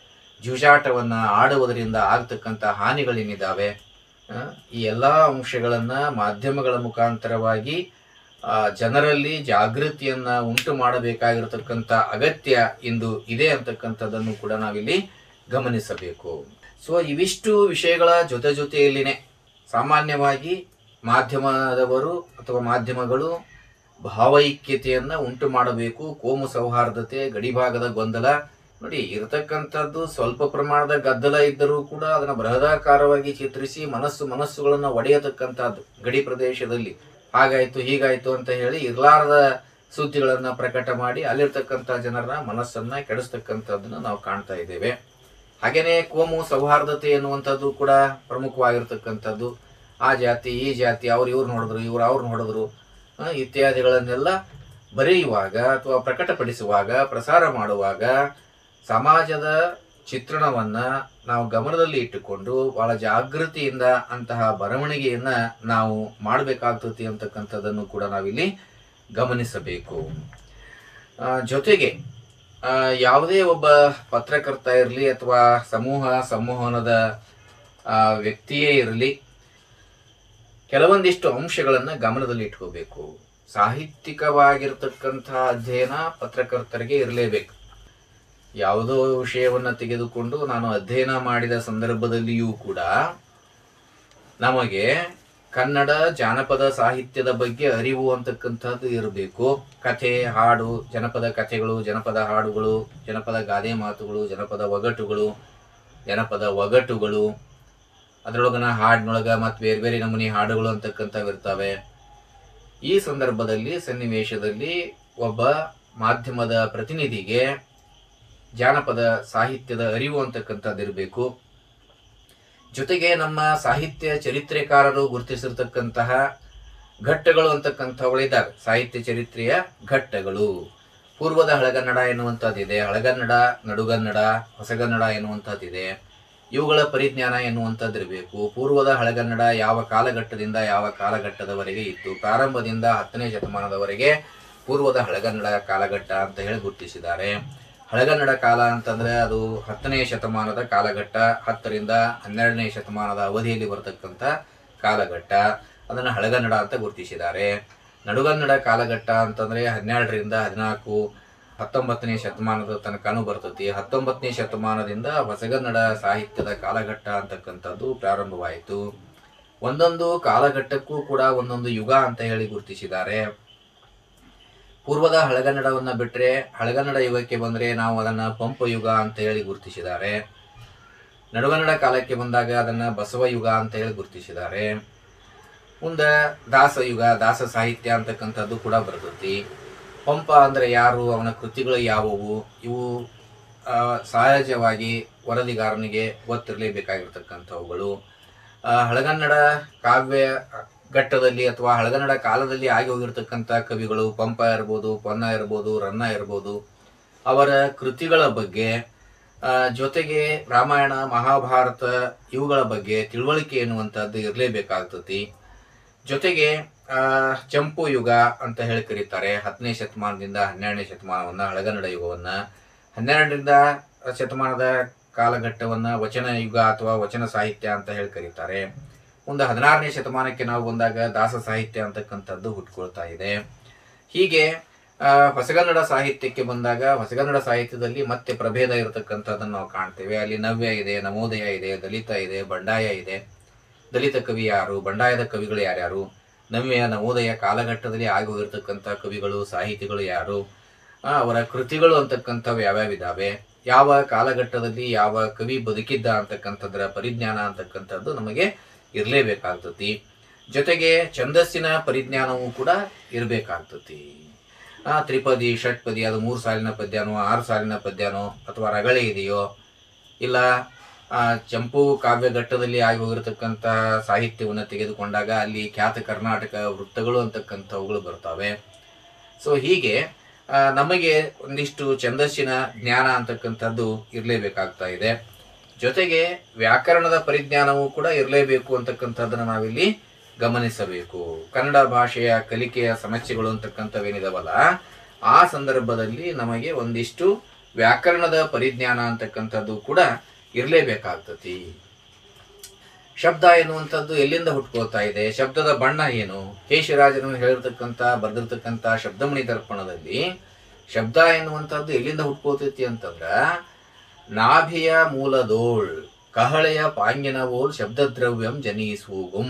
ಜೂಜಾಟವನ್ನ ಆಡುವುದರಿಂದ ಆಗತಕ್ಕಂಥ ಹಾನಿಗಳೇನಿದಾವೆ ಆ, ಈ ಎಲ್ಲ ಅಂಶಗಳನ್ನ ಮಾಧ್ಯಮಗಳ ಮುಖಾಂತರವಾಗಿ ಆ, ಜನರಲ್ಲಿ ಜಾಗೃತಿಯನ್ನ ಉಂಟು ಮಾಡಬೇಕಾಗಿರತಕ್ಕಂಥ ಅಗತ್ಯ ಇಂದು ಇದೆ ಅಂತಕ್ಕಂಥದ್ದನ್ನು ಕೂಡ ನಾವಿಲ್ಲಿ ಗಮನಿಸಬೇಕು ಸೊ ಇವಿಷ್ಟು ವಿಷಯಗಳ ಜೊತೆ ಜೊತೆಯಲ್ಲಿನೇ ಸಾಮಾನ್ಯವಾಗಿ ಮಾಧ್ಯಮದವರು ಅಥವಾ ಮಾಧ್ಯಮಗಳು ಭಾವೈಕ್ಯತೆಯನ್ನ ಉಂಟು ಮಾಡಬೇಕು ಕೋಮು ಸೌಹಾರ್ದತೆ ಗಡಿಭಾಗದ ಗೊಂದಲ ನೋಡಿ ಇರತಕ್ಕಂಥದ್ದು ಸ್ವಲ್ಪ ಪ್ರಮಾಣದ ಗದ್ದಲ ಇದ್ದರೂ ಕೂಡ ಅದನ್ನ ಬೃಹದಾಕಾರವಾಗಿ ಚಿತ್ರಿಸಿ ಮನಸ್ಸು ಮನಸ್ಸುಗಳನ್ನ ಒಡೆಯತಕ್ಕಂಥದ್ದು ಗಡಿ ಪ್ರದೇಶದಲ್ಲಿ ಹಾಗಾಯ್ತು ಹೀಗಾಯ್ತು ಅಂತ ಹೇಳಿ ಇರ್ಲಾರದ ಸುದ್ದಿಗಳನ್ನ ಪ್ರಕಟ ಮಾಡಿ ಅಲ್ಲಿರ್ತಕ್ಕಂಥ ಜನರ ಮನಸ್ಸನ್ನ ಕೆಡಿಸ್ತಕ್ಕಂಥದ್ದನ್ನ ನಾವು ಕಾಣ್ತಾ ಇದ್ದೇವೆ ಹಾಗೇನೆ ಕೋಮು ಸೌಹಾರ್ದತೆ ಎನ್ನುವಂಥದ್ದು ಕೂಡ ಪ್ರಮುಖವಾಗಿರ್ತಕ್ಕಂಥದ್ದು ಆ ಜಾತಿ ಈ ಜಾತಿ ಅವ್ರು ಇವ್ರು ನೋಡಿದ್ರು ಇವ್ರು ಅವ್ರು ನೋಡಿದ್ರು ಆ, ಇತ್ಯಾದಿಗಳನ್ನೆಲ್ಲ ಬರೆಯುವಾಗ ಅಥವಾ ಪ್ರಕಟಪಡಿಸುವಾಗ ಪ್ರಸಾರ ಮಾಡುವಾಗ ಸಮಾಜದ ಚಿತ್ರಣವನ್ನ ನಾವು ಗಮನದಲ್ಲಿ ಇಟ್ಟುಕೊಂಡು ಬಹಳ ಜಾಗೃತಿಯಿಂದ ಅಂತಹ ಬರವಣಿಗೆಯನ್ನ ನಾವು ಮಾಡಬೇಕಾಗ್ತತಿ ಅಂತಕ್ಕಂಥದ್ದನ್ನು ಕೂಡ ನಾವಿಲ್ಲಿ ಗಮನಿಸಬೇಕು ಆ, ಜೊತೆಗೆ ಆ, ಯಾವುದೇ ಒಬ್ಬ ಪತ್ರಕರ್ತ ಇರಲಿ ಅಥವಾ ಸಮೂಹ ಸಂವಹನದ ಆ, ವ್ಯಕ್ತಿಯೇ ಇರಲಿ ಕೆಲವೊಂದಿಷ್ಟು ಅಂಶಗಳನ್ನ ಗಮನದಲ್ಲಿ ಇಟ್ಕೋಬೇಕು ಸಾಹಿತ್ಯಿಕವಾಗಿರ್ತಕ್ಕಂಥ ಅಧ್ಯಯನ ಪತ್ರಕರ್ತರಿಗೆ ಇರಲೇಬೇಕು ಯಾವುದೋ ವಿಷಯವನ್ನ ತೆಗೆದುಕೊಂಡು ನಾನು ಅಧ್ಯಯನ ಮಾಡಿದ ಸಂದರ್ಭದಲ್ಲಿಯೂ ಕೂಡ ನಮಗೆ ಕನ್ನಡ ಜಾನಪದ ಸಾಹಿತ್ಯದ ಬಗ್ಗೆ ಅರಿವು ಅಂತಕ್ಕಂಥದ್ದು ಇರಬೇಕು ಕಥೆ ಹಾಡು ಜನಪದ ಕಥೆಗಳು ಜನಪದ ಹಾಡುಗಳು ಜನಪದ ಗಾದೆ ಮಾತುಗಳು ಜನಪದ ಒಗಟುಗಳು ಜನಪದ ಒಗಟುಗಳು ಅದರೊಳಗನ ಹಾಡಿನೊಳಗ ಮತ್ತು ಬೇರೆ ಬೇರೆ ನಮೂನಿ ಹಾಡುಗಳು ಅಂತಕ್ಕಂಥವು ಇರ್ತವೆ ಈ ಸಂದರ್ಭದಲ್ಲಿ ಸನ್ನಿವೇಶದಲ್ಲಿ ಒಬ್ಬ ಮಾಧ್ಯಮದ ಪ್ರತಿನಿಧಿಗೆ ಜಾನಪದ ಸಾಹಿತ್ಯದ ಅರಿವು ಅಂತಕ್ಕಂಥದ್ದು ಇರಬೇಕು ಜೊತೆಗೆ ನಮ್ಮ ಸಾಹಿತ್ಯ ಚರಿತ್ರೆಕಾರರು ಗುರುತಿಸಿರ್ತಕ್ಕಂತಹ ಘಟ್ಟಗಳು ಅಂತಕ್ಕಂಥವುಗಳಿದ್ದಾವೆ ಸಾಹಿತ್ಯ ಚರಿತ್ರೆಯ ಘಟ್ಟಗಳು ಪೂರ್ವದ ಹಳಗನ್ನಡ ಎನ್ನುವಂಥದ್ದಿದೆ ಹಳಗನ್ನಡ ನಡುಗನ್ನಡ ಹೊಸಗನ್ನಡ ಎನ್ನುವಂಥದ್ದಿದೆ ಇವುಗಳ ಪರಿಜ್ಞಾನ ಎನ್ನುವಂಥದ್ದಿರಬೇಕು ಪೂರ್ವದ ಹಳಗನ್ನಡ ಯಾವ ಕಾಲಘಟ್ಟದಿಂದ ಯಾವ ಕಾಲಘಟ್ಟದವರೆಗೆ ಇತ್ತು ಪ್ರಾರಂಭದಿಂದ ಹತ್ತನೇ ಶತಮಾನದವರೆಗೆ ಪೂರ್ವದ ಹಳಗನ್ನಡ ಕಾಲಘಟ್ಟ ಅಂತ ಹೇಳಿ ಗುರುತಿಸಿದ್ದಾರೆ ಹಳಗನ್ನಡ ಕಾಲ ಅಂತಂದ್ರೆ ಅದು ಹತ್ತನೇ ಶತಮಾನದ ಕಾಲಘಟ್ಟ ಹತ್ತರಿಂದ ಹನ್ನೆರಡನೇ ಶತಮಾನದ ಅವಧಿಯಲ್ಲಿ ಬರತಕ್ಕಂಥ ಕಾಲಘಟ್ಟ ಅದನ್ನು ಹಳಗನ್ನಡ ಅಂತ ಗುರುತಿಸಿದ್ದಾರೆ ನಡುಗನ್ನಡ ಕಾಲಘಟ್ಟ ಅಂತಂದ್ರೆ ಹನ್ನೆರಡರಿಂದ ಹದಿನಾಲ್ಕು ಹತ್ತೊಂಬತ್ತನೇ ಶತಮಾನದ ತನಕನೂ ಬರ್ತತಿ ಹತ್ತೊಂಬತ್ತನೇ ಶತಮಾನದಿಂದ ಹೊಸಗನ್ನಡ ಸಾಹಿತ್ಯದ ಕಾಲಘಟ್ಟ ಅಂತಕ್ಕಂಥದ್ದು ಪ್ರಾರಂಭವಾಯಿತು ಒಂದೊಂದು ಕಾಲಘಟ್ಟಕ್ಕೂ ಕೂಡ ಒಂದೊಂದು ಯುಗ ಅಂತ ಹೇಳಿ ಗುರುತಿಸಿದ್ದಾರೆ ಪೂರ್ವದ ಹಳಗನ್ನಡವನ್ನ ಬಿಟ್ರೆ ಹಳಗನ್ನಡ ಯುಗಕ್ಕೆ ಬಂದ್ರೆ ನಾವು ಅದನ್ನ ಪಂಪ ಯುಗ ಅಂತ ಹೇಳಿ ಗುರುತಿಸಿದ್ದಾರೆ ನಡುಗನ್ನಡ ಕಾಲಕ್ಕೆ ಬಂದಾಗ ಅದನ್ನ ಬಸವ ಯುಗ ಅಂತ ಹೇಳಿ ಗುರುತಿಸಿದ್ದಾರೆ ಮುಂದೆ ದಾಸ ಯುಗ ದಾಸ ಸಾಹಿತ್ಯ ಅಂತಕ್ಕಂಥದ್ದು ಕೂಡ ಬರ್ತೈತಿ ಪಂಪ ಅಂದ್ರೆ ಯಾರು ಅವನ ಕೃತಿಗಳು ಯಾವುವು ಇವು ಆ, ಸಹಜವಾಗಿ ವರದಿಗಾರನಿಗೆ ಗೊತ್ತಿರಲೇಬೇಕಾಗಿರ್ತಕ್ಕಂಥವುಗಳು ಆ, ಹಳಗನ್ನಡ ಕಾವ್ಯ ಘಟ್ಟದಲ್ಲಿ ಅಥವಾ ಹಳಗನ್ನಡ ಕಾಲದಲ್ಲಿ ಆಗಿ ಹೋಗಿರ್ತಕ್ಕಂಥ ಕವಿಗಳು ಪಂಪ ಇರ್ಬೋದು ಪೊನ್ನ ಇರ್ಬೋದು ರನ್ನ ಇರ್ಬೋದು ಅವರ ಕೃತಿಗಳ ಬಗ್ಗೆ ಆ, ಜೊತೆಗೆ ರಾಮಾಯಣ ಮಹಾಭಾರತ ಇವುಗಳ ಬಗ್ಗೆ ತಿಳುವಳಿಕೆ ಎನ್ನುವಂಥದ್ದು ಇರಲೇಬೇಕಾಗ್ತತಿ ಜೊತೆಗೆ ಆ, ಚಂಪು ಯುಗ ಅಂತ ಹೇಳಿ ಕರೀತಾರೆ ಹತ್ತನೇ ಶತಮಾನದಿಂದ ಹನ್ನೆರಡನೇ ಶತಮಾನವನ್ನ ಹಳಗನ್ನಡ ಯುಗವನ್ನ ಹನ್ನೆರಡರಿಂದ ಶತಮಾನದ ಕಾಲಘಟ್ಟವನ್ನ ವಚನ ಯುಗ ಅಥವಾ ವಚನ ಸಾಹಿತ್ಯ ಅಂತ ಹೇಳಿ ಕರೀತಾರೆ ಮುಂದೆ ಹದಿನಾರನೇ ಶತಮಾನಕ್ಕೆ ನಾವು ಬಂದಾಗ ದಾಸ ಸಾಹಿತ್ಯ ಅಂತಕ್ಕಂಥದ್ದು ಹುಟ್ಕೊಳ್ತಾ ಇದೆ ಹೀಗೆ ಆ, ಹೊಸಗನ್ನಡ ಸಾಹಿತ್ಯಕ್ಕೆ ಬಂದಾಗ ಹೊಸಗನ್ನಡ ಸಾಹಿತ್ಯದಲ್ಲಿ ಮತ್ತೆ ಪ್ರಭೇದ ಇರತಕ್ಕಂಥದ್ದನ್ನು ನಾವು ಕಾಣ್ತೇವೆ ಅಲ್ಲಿ ನವ್ಯ ಇದೆ ನವೋದಯ ಇದೆ ದಲಿತ ಇದೆ ಬಂಡಾಯ ಇದೆ ದಲಿತ ಕವಿ ಯಾರು ಬಂಡಾಯದ ಕವಿಗಳು ಯಾರ್ಯಾರು ನವ್ಯ ನವೋದಯ ಕಾಲಘಟ್ಟದಲ್ಲಿ ಆಗಿ ಹೋಗಿರ್ತಕ್ಕಂಥ ಕವಿಗಳು ಸಾಹಿತಿಗಳು ಯಾರು ಆ, ಅವರ ಕೃತಿಗಳು ಅಂತಕ್ಕಂಥವು ಯಾವ್ಯಾವ ಇದಾವೆ ಯಾವ ಕಾಲಘಟ್ಟದಲ್ಲಿ ಯಾವ ಕವಿ ಬದುಕಿದ್ದ ಅಂತಕ್ಕಂಥದ್ರ ಪರಿಜ್ಞಾನ ಅಂತಕ್ಕಂಥದ್ದು ನಮಗೆ ಇರಲೇಬೇಕಾಗ್ತತಿ ಜೊತೆಗೆ ಛಂದಸ್ಸಿನ ಪರಿಜ್ಞಾನವೂ ಕೂಡ ಇರಬೇಕಾಗ್ತತಿ ಆ ತ್ರಿಪದಿ ಷಟ್ಪದಿ ಅದು ಮೂರು ಸಾಲಿನ ಪದ್ಯನೋ ಆರು ಸಾಲಿನ ಪದ್ಯನೋ ಅಥವಾ ರಗಳೆ ಇದೆಯೋ ಇಲ್ಲ ಆ ಚಂಪು ಕಾವ್ಯಘಟ್ಟದಲ್ಲಿ ಆಗಿ ಹೋಗಿರತಕ್ಕಂಥ ಸಾಹಿತ್ಯವನ್ನು ತೆಗೆದುಕೊಂಡಾಗ ಅಲ್ಲಿ ಖ್ಯಾತ ಕರ್ನಾಟಕ ವೃತ್ತಗಳು ಅಂತಕ್ಕಂಥವುಗಳು ಬರ್ತವೆ ಸೊ ಹೀಗೆ ಆ, ನಮಗೆ ಒಂದಿಷ್ಟು ಛಂದಸ್ಸಿನ ಜ್ಞಾನ ಅಂತಕ್ಕಂಥದ್ದು ಇರಲೇಬೇಕಾಗ್ತಾ ಇದೆ ಜೊತೆಗೆ ವ್ಯಾಕರಣದ ಪರಿಜ್ಞಾನವೂ ಕೂಡ ಇರಲೇಬೇಕು ಅಂತಕ್ಕಂಥದ್ದನ್ನ ನಾವಿಲ್ಲಿ ಗಮನಿಸಬೇಕು ಕನ್ನಡ ಭಾಷೆಯ ಕಲಿಕೆಯ ಸಮಸ್ಯೆಗಳು ಅಂತಕ್ಕಂಥವೇನಿದಾವಲ್ಲ ಆ ಸಂದರ್ಭದಲ್ಲಿ ನಮಗೆ ಒಂದಿಷ್ಟು ವ್ಯಾಕರಣದ ಪರಿಜ್ಞಾನ ಅಂತಕ್ಕಂಥದ್ದು ಕೂಡ ಇರಲೇಬೇಕಾಗ್ತತಿ ಶಬ್ದ ಎನ್ನುವಂಥದ್ದು ಎಲ್ಲಿಂದ ಹುಟ್ಕೋತಾ ಇದೆ ಶಬ್ದದ ಬಣ್ಣ ಏನು ಕೇಶರಾಜನು ಹೇಳಿರ್ತಕ್ಕಂಥ ಬರೆದಿರ್ತಕ್ಕಂಥ ಶಬ್ದಮಣಿ ದರ್ಪಣದಲ್ಲಿ ಶಬ್ದ ಎನ್ನುವಂಥದ್ದು ಎಲ್ಲಿಂದ ಹುಟ್ಕೋತೈತಿ ಅಂತಂದ್ರ ನಾಭಿಯ ಮೂಲದೋಳ್ ಕಹಳೆಯ ಪಾಂಗಿನವೋಲ್ ಶಬ್ದದ್ರವ್ಯಂ ಜನಿಸುಗುಂ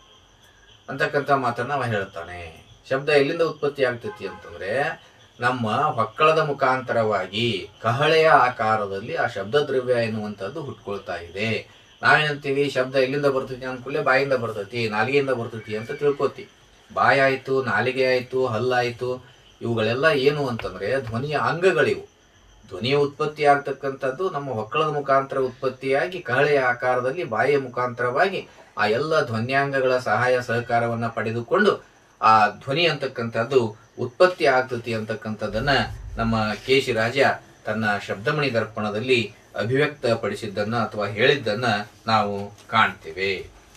ಅಂತಕ್ಕಂಥ ಮಾತನ್ನ ಅವ ಹೇಳ್ತಾನೆ ಶಬ್ದ ಎಲ್ಲಿಂದ ಉತ್ಪತ್ತಿ ಆಗ್ತೈತಿ ಅಂತಂದ್ರೆ ನಮ್ಮ ಹೊಕ್ಕಳದ ಮುಖಾಂತರವಾಗಿ ಕಹಳೆಯ ಆಕಾರದಲ್ಲಿ ಆ ಶಬ್ದ ದ್ರವ್ಯ ಎನ್ನುವಂಥದ್ದು ಹುಟ್ಕೊಳ್ತಾ ಇದೆ ನಾವೇನಂತೀವಿ ಶಬ್ದ ಎಲ್ಲಿಂದ ಬರ್ತೈತಿ ಅಂದ್ಕೂಡಲೇ ಬಾಯಿಂದ ಬರ್ತೈತಿ ನಾಲಿಗೆಯಿಂದ ಬರ್ತೈತಿ ಅಂತ ತಿಳ್ಕೊತಿ ಬಾಯಿ ಆಯ್ತು ನಾಲಿಗೆ ಆಯ್ತು ಹಲ್ಲಾಯ್ತು ಇವುಗಳೆಲ್ಲ ಏನು ಅಂತಂದ್ರೆ ಧ್ವನಿಯ ಅಂಗಗಳಿವು ಧ್ವನಿಯ ಉತ್ಪತ್ತಿ ಆಗ್ತಕ್ಕಂಥದ್ದು ನಮ್ಮ ಹೊಕ್ಕಳದ ಮುಖಾಂತರ ಉತ್ಪತ್ತಿಯಾಗಿ ಕಹಳೆಯ ಆಕಾರದಲ್ಲಿ ಬಾಯಿಯ ಮುಖಾಂತರವಾಗಿ ಆ ಎಲ್ಲ ಧ್ವನ್ಯಾಂಗಗಳ ಸಹಾಯ ಸಹಕಾರವನ್ನ ಪಡೆದುಕೊಂಡು ಆ ಧ್ವನಿ ಅಂತಕ್ಕಂಥದ್ದು ಉತ್ಪತ್ತಿ ಆಗ್ತತಿ ಅಂತಕ್ಕಂಥದ್ದನ್ನ ನಮ್ಮ ಕೇಶಿ ರಾಜ ತನ್ನ ಶಬ್ದಮಣಿ ದರ್ಪಣದಲ್ಲಿ ಅಭಿವ್ಯಕ್ತಪಡಿಸಿದ್ದನ್ನ ಅಥವಾ ಹೇಳಿದ್ದನ್ನ ನಾವು ಕಾಣ್ತೇವೆ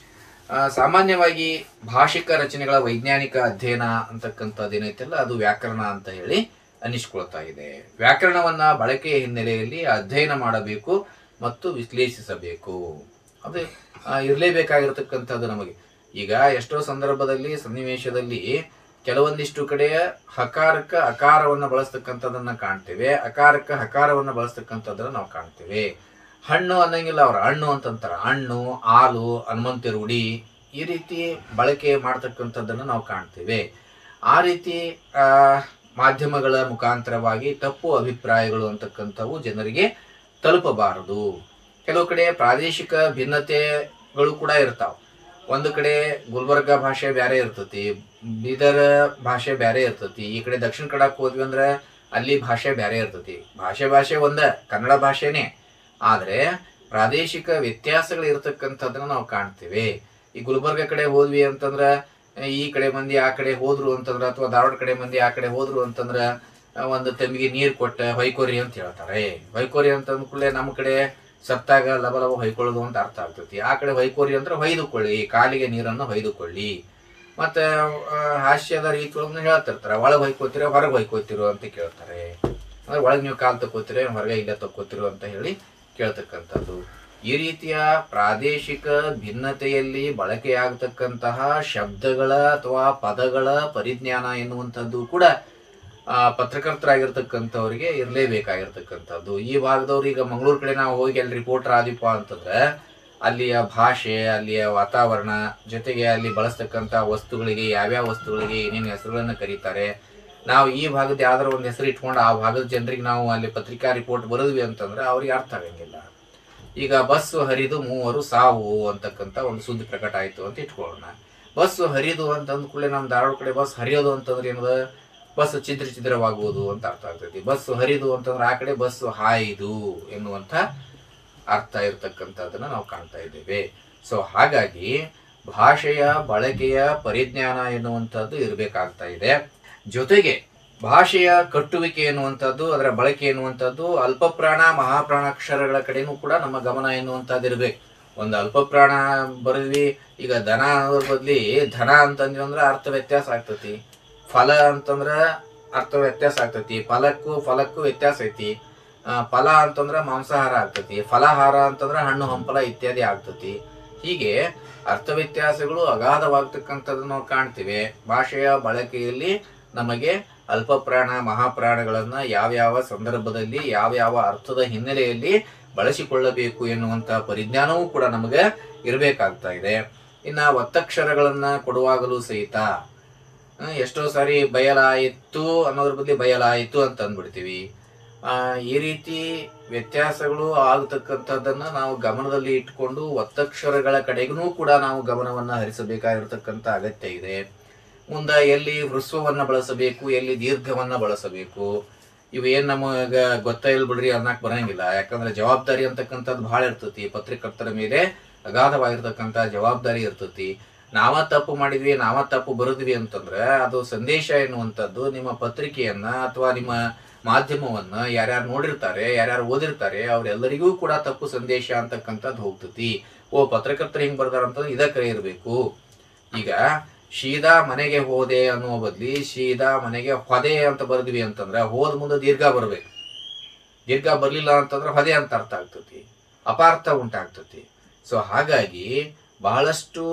ಆ, ಸಾಮಾನ್ಯವಾಗಿ ಭಾಷಿಕ ರಚನೆಗಳ ವೈಜ್ಞಾನಿಕ ಅಧ್ಯಯನ ಅಂತಕ್ಕಂಥದ್ದು ಏನೈತಲ್ಲ ಅದು ವ್ಯಾಕರಣ ಅಂತ ಹೇಳಿ ಅನಿಸ್ಕೊಳ್ತಾ ಇದೆ ವ್ಯಾಕರಣವನ್ನ ಬಳಕೆಯ ಹಿನ್ನೆಲೆಯಲ್ಲಿ ಅಧ್ಯಯನ ಮಾಡಬೇಕು ಮತ್ತು ವಿಶ್ಲೇಷಿಸಬೇಕು ಅದು ಆ, ಇರ್ಲೇಬೇಕಾಗಿರ್ತಕ್ಕಂಥದ್ದು ನಮಗೆ ಈಗ ಎಷ್ಟೋ ಸಂದರ್ಭದಲ್ಲಿ ಸನ್ನಿವೇಶದಲ್ಲಿ ಕೆಲವೊಂದಿಷ್ಟು ಕಡೆ ಹಕಾರಕ್ಕ ಅಕಾರವನ್ನ ಬಳಸ್ತಕ್ಕಂಥದ್ದನ್ನ ಕಾಣ್ತೇವೆ ಅಕಾರಕ್ಕ ಹಕಾರವನ್ನ ಬಳಸ್ತಕ್ಕಂಥದ್ದನ್ನ ನಾವು ಕಾಣ್ತೇವೆ ಹಣ್ಣು ಅನ್ನಂಗಿಲ್ಲ ಅವ್ರ ಹಣ್ಣು ಅಂತಂತಾರ ಹಣ್ಣು ಹಾಲು ಹನುಮಂತ ರೂಢಿ ಈ ರೀತಿ ಬಳಕೆ ಮಾಡ್ತಕ್ಕಂಥದ್ದನ್ನ ನಾವು ಕಾಣ್ತೇವೆ ಆ ರೀತಿ ಆ ಮಾಧ್ಯಮಗಳ ಮುಖಾಂತರವಾಗಿ ತಪ್ಪು ಅಭಿಪ್ರಾಯಗಳು ಅಂತಕ್ಕಂಥವು ಜನರಿಗೆ ತಲುಪಬಾರದು ಕೆಲವು ಕಡೆ ಪ್ರಾದೇಶಿಕ ಭಿನ್ನತೆಗಳು ಕೂಡ ಇರ್ತಾವ ಒಂದು ಕಡೆ ಗುಲ್ಬರ್ಗ ಭಾಷೆ ಬ್ಯಾರೆ ಇರ್ತತಿ ಬೀದರ್ ಭಾಷೆ ಬ್ಯಾರೆ ಇರ್ತತಿ ಈ ಕಡೆ ದಕ್ಷಿಣ ಕನ್ನಡಕ್ಕೆ ಹೋದ್ವಿ ಅಂದ್ರೆ ಅಲ್ಲಿ ಭಾಷೆ ಬ್ಯಾರೆ ಇರ್ತತಿ ಭಾಷೆ ಭಾಷೆ ಒಂದ ಕನ್ನಡ ಭಾಷೆನೇ ಆದ್ರೆ ಪ್ರಾದೇಶಿಕ ವ್ಯತ್ಯಾಸಗಳು ಇರತಕ್ಕಂಥದ್ದನ್ನ ನಾವು ಕಾಣ್ತೇವೆ ಈ ಗುಲ್ಬರ್ಗ ಕಡೆ ಹೋದ್ವಿ ಅಂತಂದ್ರ ಈ ಕಡೆ ಮಂದಿ ಆ ಕಡೆ ಹೋದ್ರು ಅಂತಂದ್ರ ಅಥವಾ ಧಾರವಾಡ ಕಡೆ ಮಂದಿ ಆ ಕಡೆ ಹೋದ್ರು ಅಂತಂದ್ರ ಆ, ಒಂದು ತೆಂಬಿಗೆ ನೀರ್ ಕೊಟ್ಟ ಹೊಯ್ಕೋರಿ ಅಂತ ಹೇಳ್ತಾರೆ ಹೊಯ್ಕೋರಿ ಅಂತ ಅಂದ್ಕೂಡ್ಲೆ ನಮ್ಮ ಕಡೆ ಸತ್ತಾಗ ಲಬ ಲಬ ಹೊಯ್ಕೊಳ್ಳೋದು ಅಂತ ಅರ್ಥ ಆಗ್ತೈತಿ ಆ ಕಡೆ ಹೊಯ್ಕೋರಿ ಅಂದ್ರೆ ಹೊಯ್ದುಕೊಳ್ಳಿ ಕಾಲಿಗೆ ನೀರನ್ನು ಹೊಯ್ದುಕೊಳ್ಳಿ ಮತ್ತೆ ಆ, ಹಾಸ್ಯದ ರೀತಿ ಒಳಗೆ ಹೇಳ್ತಿರ್ತಾರೆ ಒಳಗೆ ಹೊಯ್ಕೋತಿರೋ ಹೊರಗೆ ಹೊಯ್ಕೋತಿರೋ ಅಂತ ಕೇಳ್ತಾರೆ ಅಂದ್ರೆ ಒಳಗೆ ನೀವು ಕಾಲು ತಕ್ಕೋತಿರೋ ಹೊರಗೆ ಇಲ್ಲ ತಕ್ಕೋತಿರೋ ಅಂತ ಹೇಳಿ ಕೇಳ್ತಕ್ಕಂಥದ್ದು ಈ ರೀತಿಯ ಪ್ರಾದೇಶಿಕ ಭಿನ್ನತೆಯಲ್ಲಿ ಬಳಕೆಯಾಗತಕ್ಕಂತಹ ಶಬ್ದಗಳ ಅಥವಾ ಪದಗಳ ಪರಿಜ್ಞಾನ ಎನ್ನುವಂಥದ್ದು ಕೂಡ ಆ, ಪತ್ರಕರ್ತರಾಗಿರ್ತಕ್ಕಂಥವ್ರಿಗೆ ಇರಲೇಬೇಕಾಗಿರ್ತಕ್ಕಂಥದ್ದು ಈ ಭಾಗದವ್ರು ಈಗ ಮಂಗಳೂರು ಕಡೆ ನಾವು ಹೋಗಿ ಅಲ್ಲಿ ರಿಪೋರ್ಟರ್ ಆದಿಪ್ಪ ಅಂತಂದ್ರೆ ಅಲ್ಲಿಯ ಭಾಷೆ ಅಲ್ಲಿಯ ವಾತಾವರಣ ಜೊತೆಗೆ ಅಲ್ಲಿ ಬಳಸ್ತಕ್ಕಂಥ ವಸ್ತುಗಳಿಗೆ ಯಾವ್ಯಾವ ವಸ್ತುಗಳಿಗೆ ಏನೇನು ಹೆಸರುಗಳನ್ನ ಕರೀತಾರೆ ನಾವು ಈ ಭಾಗದ ಯಾವ್ದಾರ ಒಂದು ಹೆಸರು ಇಟ್ಕೊಂಡು ಆ ಭಾಗದ ಜನರಿಗೆ ನಾವು ಅಲ್ಲಿ ಪತ್ರಿಕಾ ರಿಪೋರ್ಟ್ ಬರೆದ್ವಿ ಅಂತಂದ್ರೆ ಅವ್ರಿಗೆ ಅರ್ಥ ಆಗಂಗಿಲ್ಲ ಈಗ ಬಸ್ ಹರಿದು ಮೂವರು ಸಾವು ಅಂತಕ್ಕಂಥ ಒಂದು ಸುದ್ದಿ ಪ್ರಕಟ ಆಯ್ತು ಅಂತ ಇಟ್ಕೊಳ್ಳೋಣ ಬಸ್ ಹರಿದು ಅಂತ ಅಂದ್ಕೂಡಲೇ ನಮ್ಮ ಧಾರವಾಡ ಕಡೆ ಬಸ್ ಹರಿಯೋದು ಅಂತಂದ್ರೆ ಏನದ ಬಸ್ ಛಿದ್ರ ಛಿದ್ರವಾಗುವುದು ಅಂತ ಅರ್ಥ ಆಗ್ತೈತಿ ಬಸ್ ಹರಿದು ಅಂತಂದ್ರೆ ಆ ಕಡೆ ಬಸ್ ಹಾಯ್ದು ಎನ್ನುವಂಥ ಅರ್ಥ ಇರತಕ್ಕಂಥದ್ದನ್ನ ನಾವು ಕಾಣ್ತಾ ಇದ್ದೇವೆ ಸೊ ಹಾಗಾಗಿ ಭಾಷೆಯ ಬಳಕೆಯ ಪರಿಜ್ಞಾನ ಎನ್ನುವಂಥದ್ದು ಇರಬೇಕಾಗ್ತಾ ಇದೆ ಜೊತೆಗೆ ಭಾಷೆಯ ಕಟ್ಟುವಿಕೆ ಎನ್ನುವಂಥದ್ದು ಅದರ ಬಳಕೆ ಎನ್ನುವಂಥದ್ದು ಅಲ್ಪಪ್ರಾಣ ಮಹಾಪ್ರಾಣಾಕ್ಷರಗಳ ಕಡೆನೂ ಕೂಡ ನಮ್ಮ ಗಮನ ಎನ್ನುವಂಥದ್ದು ಇರಬೇಕು ಒಂದು ಅಲ್ಪಪ್ರಾಣ ಬರೆದ್ವಿ ಈಗ ದನ ಅನ್ನೋದ್ರ ಬದ್ಲಿ ಧನ ಅಂತಂದ್ವಿ ಅಂದ್ರೆ ಅರ್ಥ ವ್ಯತ್ಯಾಸ ಆಗ್ತತಿ ಫಲ ಅಂತಂದ್ರ ಅರ್ಥ ವ್ಯತ್ಯಾಸ ಆಗ್ತತಿ ಫಲಕ್ಕೂ ಫಲಕ್ಕೂ ವ್ಯತ್ಯಾಸ ಐತಿ ಆ, ಫಲ ಅಂತಂದ್ರ ಮಾಂಸಾಹಾರ ಆಗ್ತತಿ ಫಲಹಾರ ಅಂತಂದ್ರ ಹಣ್ಣು ಹಂಪಲ ಇತ್ಯಾದಿ ಆಗ್ತತಿ ಹೀಗೆ ಅರ್ಥ ವ್ಯತ್ಯಾಸಗಳು ಅಗಾಧವಾಗ್ತಕ್ಕಂಥದ್ದು ನಾವು ಕಾಣ್ತೀವಿ ಭಾಷೆಯ ಬಳಕೆಯಲ್ಲಿ ನಮಗೆ ಅಲ್ಪಪ್ರಾಣ ಮಹಾಪ್ರಾಣಗಳನ್ನ ಯಾವ್ಯಾವ ಸಂದರ್ಭದಲ್ಲಿ ಯಾವ್ಯಾವ ಅರ್ಥದ ಹಿನ್ನೆಲೆಯಲ್ಲಿ ಬಳಸಿಕೊಳ್ಳಬೇಕು ಎನ್ನುವಂತ ಪರಿಜ್ಞಾನವೂ ಕೂಡ ನಮಗೆ ಇರಬೇಕಾಗ್ತಾ ಇದೆ ಇನ್ನ ಒತ್ತಕ್ಷರಗಳನ್ನ ಕೊಡುವಾಗಲೂ ಸಹಿತ ಆ, ಎಷ್ಟೋ ಸಾರಿ ಬಯಲಾಯಿತು ಅನ್ನೋದ್ರ ಬದಲಿ ಬಯಲಾಯಿತು ಅಂತ ಅಂದ್ಬಿಡ್ತೀವಿ ಆ, ಈ ರೀತಿ ವ್ಯತ್ಯಾಸಗಳು ಆಗತಕ್ಕಂಥದ್ದನ್ನ ನಾವು ಗಮನದಲ್ಲಿ ಇಟ್ಕೊಂಡು ಒತ್ತಕ್ಷರಗಳ ಕಡೆಗೂ ಕೂಡ ನಾವು ಗಮನವನ್ನ ಹರಿಸಬೇಕಾಗಿರ್ತಕ್ಕಂಥ ಅಗತ್ಯ ಇದೆ ಮುಂದೆ ಎಲ್ಲಿ ಹೃಸ್ವವನ್ನ ಬಳಸಬೇಕು ಎಲ್ಲಿ ದೀರ್ಘವನ್ನ ಬಳಸಬೇಕು ಇವು ಏನ್ ನಮಗ ಗೊತ್ತ ಇಲ್ಲ ಬಿಡ್ರಿ ಅನ್ನಕ್ ಬರಂಗಿಲ್ಲ ಯಾಕಂದ್ರೆ ಜವಾಬ್ದಾರಿ ಅಂತಕ್ಕಂಥದ್ದು ಬಹಳ ಇರ್ತತಿ ಪತ್ರಕರ್ತರ ಮೇಲೆ ಅಗಾಧವಾಗಿರ್ತಕ್ಕಂಥ ಜವಾಬ್ದಾರಿ ಇರ್ತತಿ ನಾವ ತಪ್ಪು ಮಾಡಿದ್ವಿ ನಾವ ತಪ್ಪು ಬರೆದ್ವಿ ಅಂತಂದ್ರೆ ಅದು ಸಂದೇಶ ಎನ್ನುವಂಥದ್ದು ನಿಮ್ಮ ಪತ್ರಿಕೆಯನ್ನ ಅಥವಾ ನಿಮ್ಮ ಮಾಧ್ಯಮವನ್ನ ಯಾರ್ಯಾರು ನೋಡಿರ್ತಾರೆ ಯಾರ್ಯಾರು ಓದಿರ್ತಾರೆ ಅವ್ರೆಲ್ಲರಿಗೂ ಕೂಡ ತಪ್ಪು ಸಂದೇಶ ಅಂತಕ್ಕಂಥದ್ದು ಹೋಗ್ತತಿ ಓ ಪತ್ರಕರ್ತರು ಹಿಂಗ್ ಬರ್ದಾರ ಅಂತಂದ್ರೆ ಇದಕ್ಕೆ ಇರಬೇಕು ಈಗ ಶೀದಾ ಮನೆಗೆ ಹೋದೆ ಅನ್ನುವ ಬದ್ಲಿ ಶೀದಾ ಮನೆಗೆ ಹೊದೆ ಅಂತ ಬರೆದ್ವಿ ಅಂತಂದ್ರೆ ಹೋದ ಮುಂದೆ ದೀರ್ಘ ಬರ್ಬೇಕು ದೀರ್ಘ ಬರ್ಲಿಲ್ಲ ಅಂತಂದ್ರೆ ಹೊದೆ ಅಂತ ಅರ್ಥ ಆಗ್ತತಿ ಅಪಾರ್ಥ ಉಂಟಾಗ್ತತಿ ಸೊ ಹಾಗಾಗಿ ಬಹಳಷ್ಟು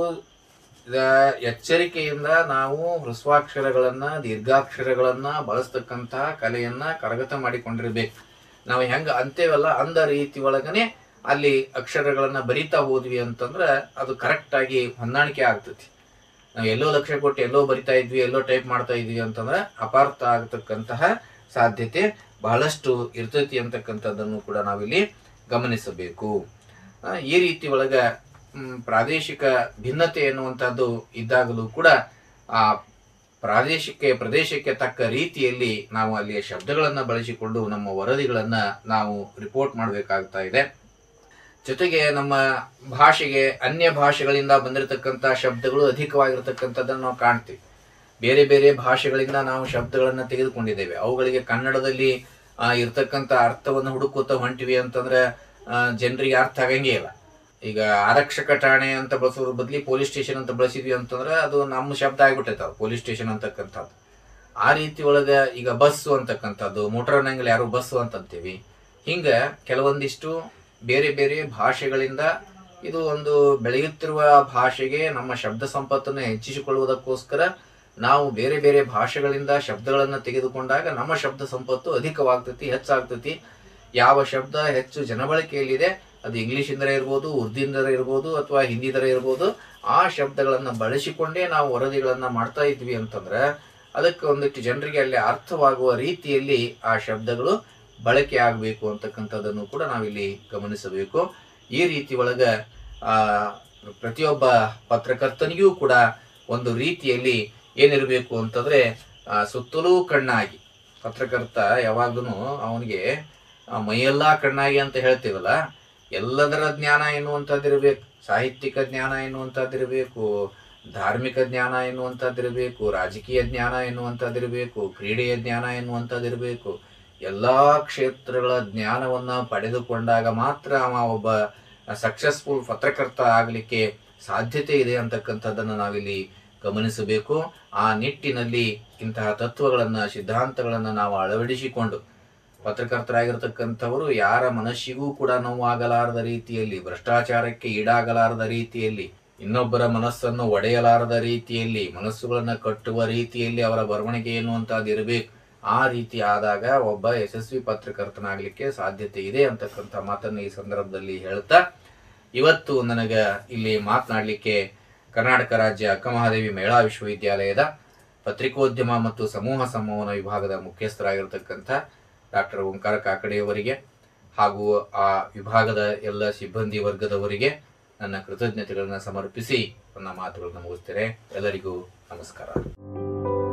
ಆ, ಎಚ್ಚರಿಕೆಯಿಂದ ನಾವು ಹೃಸ್ವಾಕ್ಷರಗಳನ್ನ ದೀರ್ಘಾಕ್ಷರಗಳನ್ನ ಬಳಸ್ತಕ್ಕಂತಹ ಕಲೆಯನ್ನ ಕರಗತ ಮಾಡಿಕೊಂಡಿರ್ಬೇಕು ನಾವು ಹೆಂಗ ಅಂತೇವಲ್ಲ ಅಂದ ರೀತಿ ಒಳಗನೆ ಅಲ್ಲಿ ಅಕ್ಷರಗಳನ್ನ ಬರಿತಾ ಹೋದ್ವಿ ಅಂತಂದ್ರೆ ಅದು ಕರೆಕ್ಟ್ ಆಗಿ ಹೊಂದಾಣಿಕೆ ಆಗ್ತತಿ ನಾವು ಎಲ್ಲೋ ಲಕ್ಷ್ಯ ಕೊಟ್ಟು ಎಲ್ಲೋ ಬರಿತಾ ಇದ್ವಿ ಎಲ್ಲೋ ಟೈಪ್ ಮಾಡ್ತಾ ಇದ್ವಿ ಅಂತಂದ್ರೆ ಅಪಾರ್ಥ ಆಗತಕ್ಕಂತಹ ಸಾಧ್ಯತೆ ಬಹಳಷ್ಟು ಇರ್ತೈತಿ ಅಂತಕ್ಕಂಥದ್ದನ್ನು ಕೂಡ ನಾವಿಲ್ಲಿ ಗಮನಿಸಬೇಕು ಆ, ಈ ರೀತಿ ಒಳಗ ಮ್, ಪ್ರಾದೇಶಿಕ ಭಿನ್ನತೆ ಎನ್ನುವಂಥದ್ದು ಇದ್ದಾಗಲೂ ಕೂಡ ಆ ಪ್ರಾದೇಶಿಕ ಪ್ರದೇಶಕ್ಕೆ ತಕ್ಕ ರೀತಿಯಲ್ಲಿ ನಾವು ಅಲ್ಲಿಯ ಶಬ್ದಗಳನ್ನ ಬಳಸಿಕೊಂಡು ನಮ್ಮ ವರದಿಗಳನ್ನ ನಾವು ರಿಪೋರ್ಟ್ ಮಾಡಬೇಕಾಗ್ತಾ ಇದೆ ಜೊತೆಗೆ ನಮ್ಮ ಭಾಷೆಗೆ ಅನ್ಯ ಭಾಷೆಗಳಿಂದ ಬಂದಿರತಕ್ಕಂಥ ಶಬ್ದಗಳು ಅಧಿಕವಾಗಿರ್ತಕ್ಕಂಥದ್ದನ್ನು ನಾವು ಕಾಣ್ತೀವಿ ಬೇರೆ ಬೇರೆ ಭಾಷೆಗಳಿಂದ ನಾವು ಶಬ್ದಗಳನ್ನ ತೆಗೆದುಕೊಂಡಿದ್ದೇವೆ ಅವುಗಳಿಗೆ ಕನ್ನಡದಲ್ಲಿ ಆ, ಇರ್ತಕ್ಕಂಥ ಅರ್ಥವನ್ನು ಹುಡುಕುತ್ತಾ ಹೊಂಟಿವಿ ಅಂತಂದ್ರೆ ಜನರಿಗೆ ಅರ್ಥ ಆಗಂಗೇ ಇಲ್ಲ ಈಗ ಆರಕ್ಷಕ ಠಾಣೆ ಅಂತ ಬಳಸೋದ್ರ ಬದಲಿ ಪೊಲೀಸ್ ಸ್ಟೇಷನ್ ಅಂತ ಬಳಸಿದ್ವಿ ಅಂತಂದ್ರೆ ಅದು ನಮ್ಮ ಶಬ್ದ ಆಗ್ಬಿಟ್ಟೈತಾವ ಪೊಲೀಸ್ ಸ್ಟೇಷನ್ ಅಂತಕ್ಕಂಥದ್ದು ಆ ರೀತಿ ಒಳಗ ಈಗ ಬಸ್ಸು ಅಂತಕ್ಕಂಥದ್ದು ಮೋಟರ್ ಅನ್ನಂಗಿಲ್ಲ ಯಾರು ಬಸ್ಸು ಅಂತಂತೀವಿ ಹಿಂಗ ಕೆಲವೊಂದಿಷ್ಟು ಬೇರೆ ಬೇರೆ ಭಾಷೆಗಳಿಂದ ಇದು ಒಂದು ಬೆಳೆಯುತ್ತಿರುವ ಭಾಷೆಗೆ ನಮ್ಮ ಶಬ್ದ ಸಂಪತ್ತನ್ನು ಹೆಚ್ಚಿಸಿಕೊಳ್ಳುವುದಕ್ಕೋಸ್ಕರ ನಾವು ಬೇರೆ ಬೇರೆ ಭಾಷೆಗಳಿಂದ ಶಬ್ದಗಳನ್ನು ತೆಗೆದುಕೊಂಡಾಗ ನಮ್ಮ ಶಬ್ದ ಸಂಪತ್ತು ಅಧಿಕವಾಗ್ತತಿ ಹೆಚ್ಚಾಗ್ತತಿ ಯಾವ ಶಬ್ದ ಹೆಚ್ಚು ಜನಬಳಕೆಯಲ್ಲಿದೆ ಅದು ಇಂಗ್ಲಿಷಿಂದರ ಇರ್ಬೋದು ಉರ್ದಿಂದರ ಇರ್ಬೋದು ಅಥವಾ ಹಿಂದಿದರ ಇರ್ಬೋದು ಆ ಶಬ್ದಗಳನ್ನ ಬಳಸಿಕೊಂಡೇ ನಾವು ವರದಿಗಳನ್ನ ಮಾಡ್ತಾ ಇದ್ವಿ ಅಂತಂದ್ರೆ ಅದಕ್ಕೆ ಒಂದಿಷ್ಟು ಜನರಿಗೆ ಅಲ್ಲಿ ಅರ್ಥವಾಗುವ ರೀತಿಯಲ್ಲಿ ಆ ಶಬ್ದಗಳು ಬಳಕೆ ಆಗಬೇಕು ಅಂತಕ್ಕಂಥದ್ದನ್ನು ಕೂಡ ನಾವಿಲ್ಲಿ ಗಮನಿಸಬೇಕು ಈ ರೀತಿ ಒಳಗ ಆ ಪ್ರತಿಯೊಬ್ಬ ಪತ್ರಕರ್ತನಿಗೂ ಕೂಡ ಒಂದು ರೀತಿಯಲ್ಲಿ ಏನಿರಬೇಕು ಅಂತಂದ್ರೆ ಆ, ಸುತ್ತಲೂ ಕಣ್ಣಾಗಿ ಪತ್ರಕರ್ತ ಯಾವಾಗ್ಲೂ ಅವನಿಗೆ ಮೈಯೆಲ್ಲಾ ಕಣ್ಣಾಗಿ ಅಂತ ಹೇಳ್ತೀವಲ್ಲ ಎಲ್ಲದರ ಜ್ಞಾನ ಎನ್ನುವಂಥದ್ದಿರಬೇಕು ಸಾಹಿತ್ಯಿಕ ಜ್ಞಾನ ಎನ್ನುವಂಥದ್ದಿರಬೇಕು ಧಾರ್ಮಿಕ ಜ್ಞಾನ ಎನ್ನುವಂಥದ್ದಿರಬೇಕು ರಾಜಕೀಯ ಜ್ಞಾನ ಎನ್ನುವಂಥದ್ದಿರಬೇಕು ಕ್ರೀಡೆಯ ಜ್ಞಾನ ಎನ್ನುವಂಥದ್ದಿರಬೇಕು ಎಲ್ಲಾ ಕ್ಷೇತ್ರಗಳ ಜ್ಞಾನವನ್ನ ಪಡೆದುಕೊಂಡಾಗ ಮಾತ್ರ ಅವ ಒಬ್ಬ ಸಕ್ಸಸ್ಫುಲ್ ಪತ್ರಕರ್ತ ಆಗಲಿಕ್ಕೆ ಸಾಧ್ಯತೆ ಇದೆ ಅಂತಕ್ಕಂಥದ್ದನ್ನು ನಾವಿಲ್ಲಿ ಗಮನಿಸಬೇಕು ಆ ನಿಟ್ಟಿನಲ್ಲಿ ಇಂತಹ ತತ್ವಗಳನ್ನ ಸಿದ್ಧಾಂತಗಳನ್ನ ನಾವು ಅಳವಡಿಸಿಕೊಂಡು ಪತ್ರಕರ್ತರಾಗಿರ್ತಕ್ಕಂಥವರು ಯಾರ ಮನಸ್ಸಿಗೂ ಕೂಡ ನೋವಾಗಲಾರದ ರೀತಿಯಲ್ಲಿ ಭ್ರಷ್ಟಾಚಾರಕ್ಕೆ ಈಡಾಗಲಾರದ ರೀತಿಯಲ್ಲಿ ಇನ್ನೊಬ್ಬರ ಮನಸ್ಸನ್ನು ಒಡೆಯಲಾರದ ರೀತಿಯಲ್ಲಿ ಮನಸ್ಸುಗಳನ್ನ ಕಟ್ಟುವ ರೀತಿಯಲ್ಲಿ ಅವರ ಬರವಣಿಗೆ ಎನ್ನುವಂತಹದ್ದು ಇರಬೇಕು ಆ ರೀತಿ ಆದಾಗ ಒಬ್ಬ ಯಶಸ್ವಿ ಪತ್ರಕರ್ತನಾಗಲಿಕ್ಕೆ ಸಾಧ್ಯತೆ ಇದೆ ಅಂತಕ್ಕಂಥ ಮಾತನ್ನು ಈ ಸಂದರ್ಭದಲ್ಲಿ ಹೇಳ್ತಾ ಇವತ್ತು ನನಗ ಇಲ್ಲಿ ಮಾತನಾಡಲಿಕ್ಕೆ ಕರ್ನಾಟಕ ರಾಜ್ಯ ಅಕ್ಕಮಹಾದೇವಿ ಮಹಿಳಾ ವಿಶ್ವವಿದ್ಯಾಲಯದ ಪತ್ರಿಕೋದ್ಯಮ ಮತ್ತು ಸಮೂಹ ಸಂವಹನ ವಿಭಾಗದ ಮುಖ್ಯಸ್ಥರಾಗಿರ್ತಕ್ಕಂಥ ಡಾಕ್ಟರ್ ಓಂಕಾರ ಕಾಕಡೆಯವರಿಗೆ ಹಾಗೂ ಆ ವಿಭಾಗದ ಎಲ್ಲ ಸಿಬ್ಬಂದಿ ವರ್ಗದವರಿಗೆ ನನ್ನ ಕೃತಜ್ಞತೆಗಳನ್ನು ಸಮರ್ಪಿಸಿ ನನ್ನ ಮಾತುಗಳನ್ನು ಮುಗಿಸ್ತೇನೆ ಎಲ್ಲರಿಗೂ ನಮಸ್ಕಾರ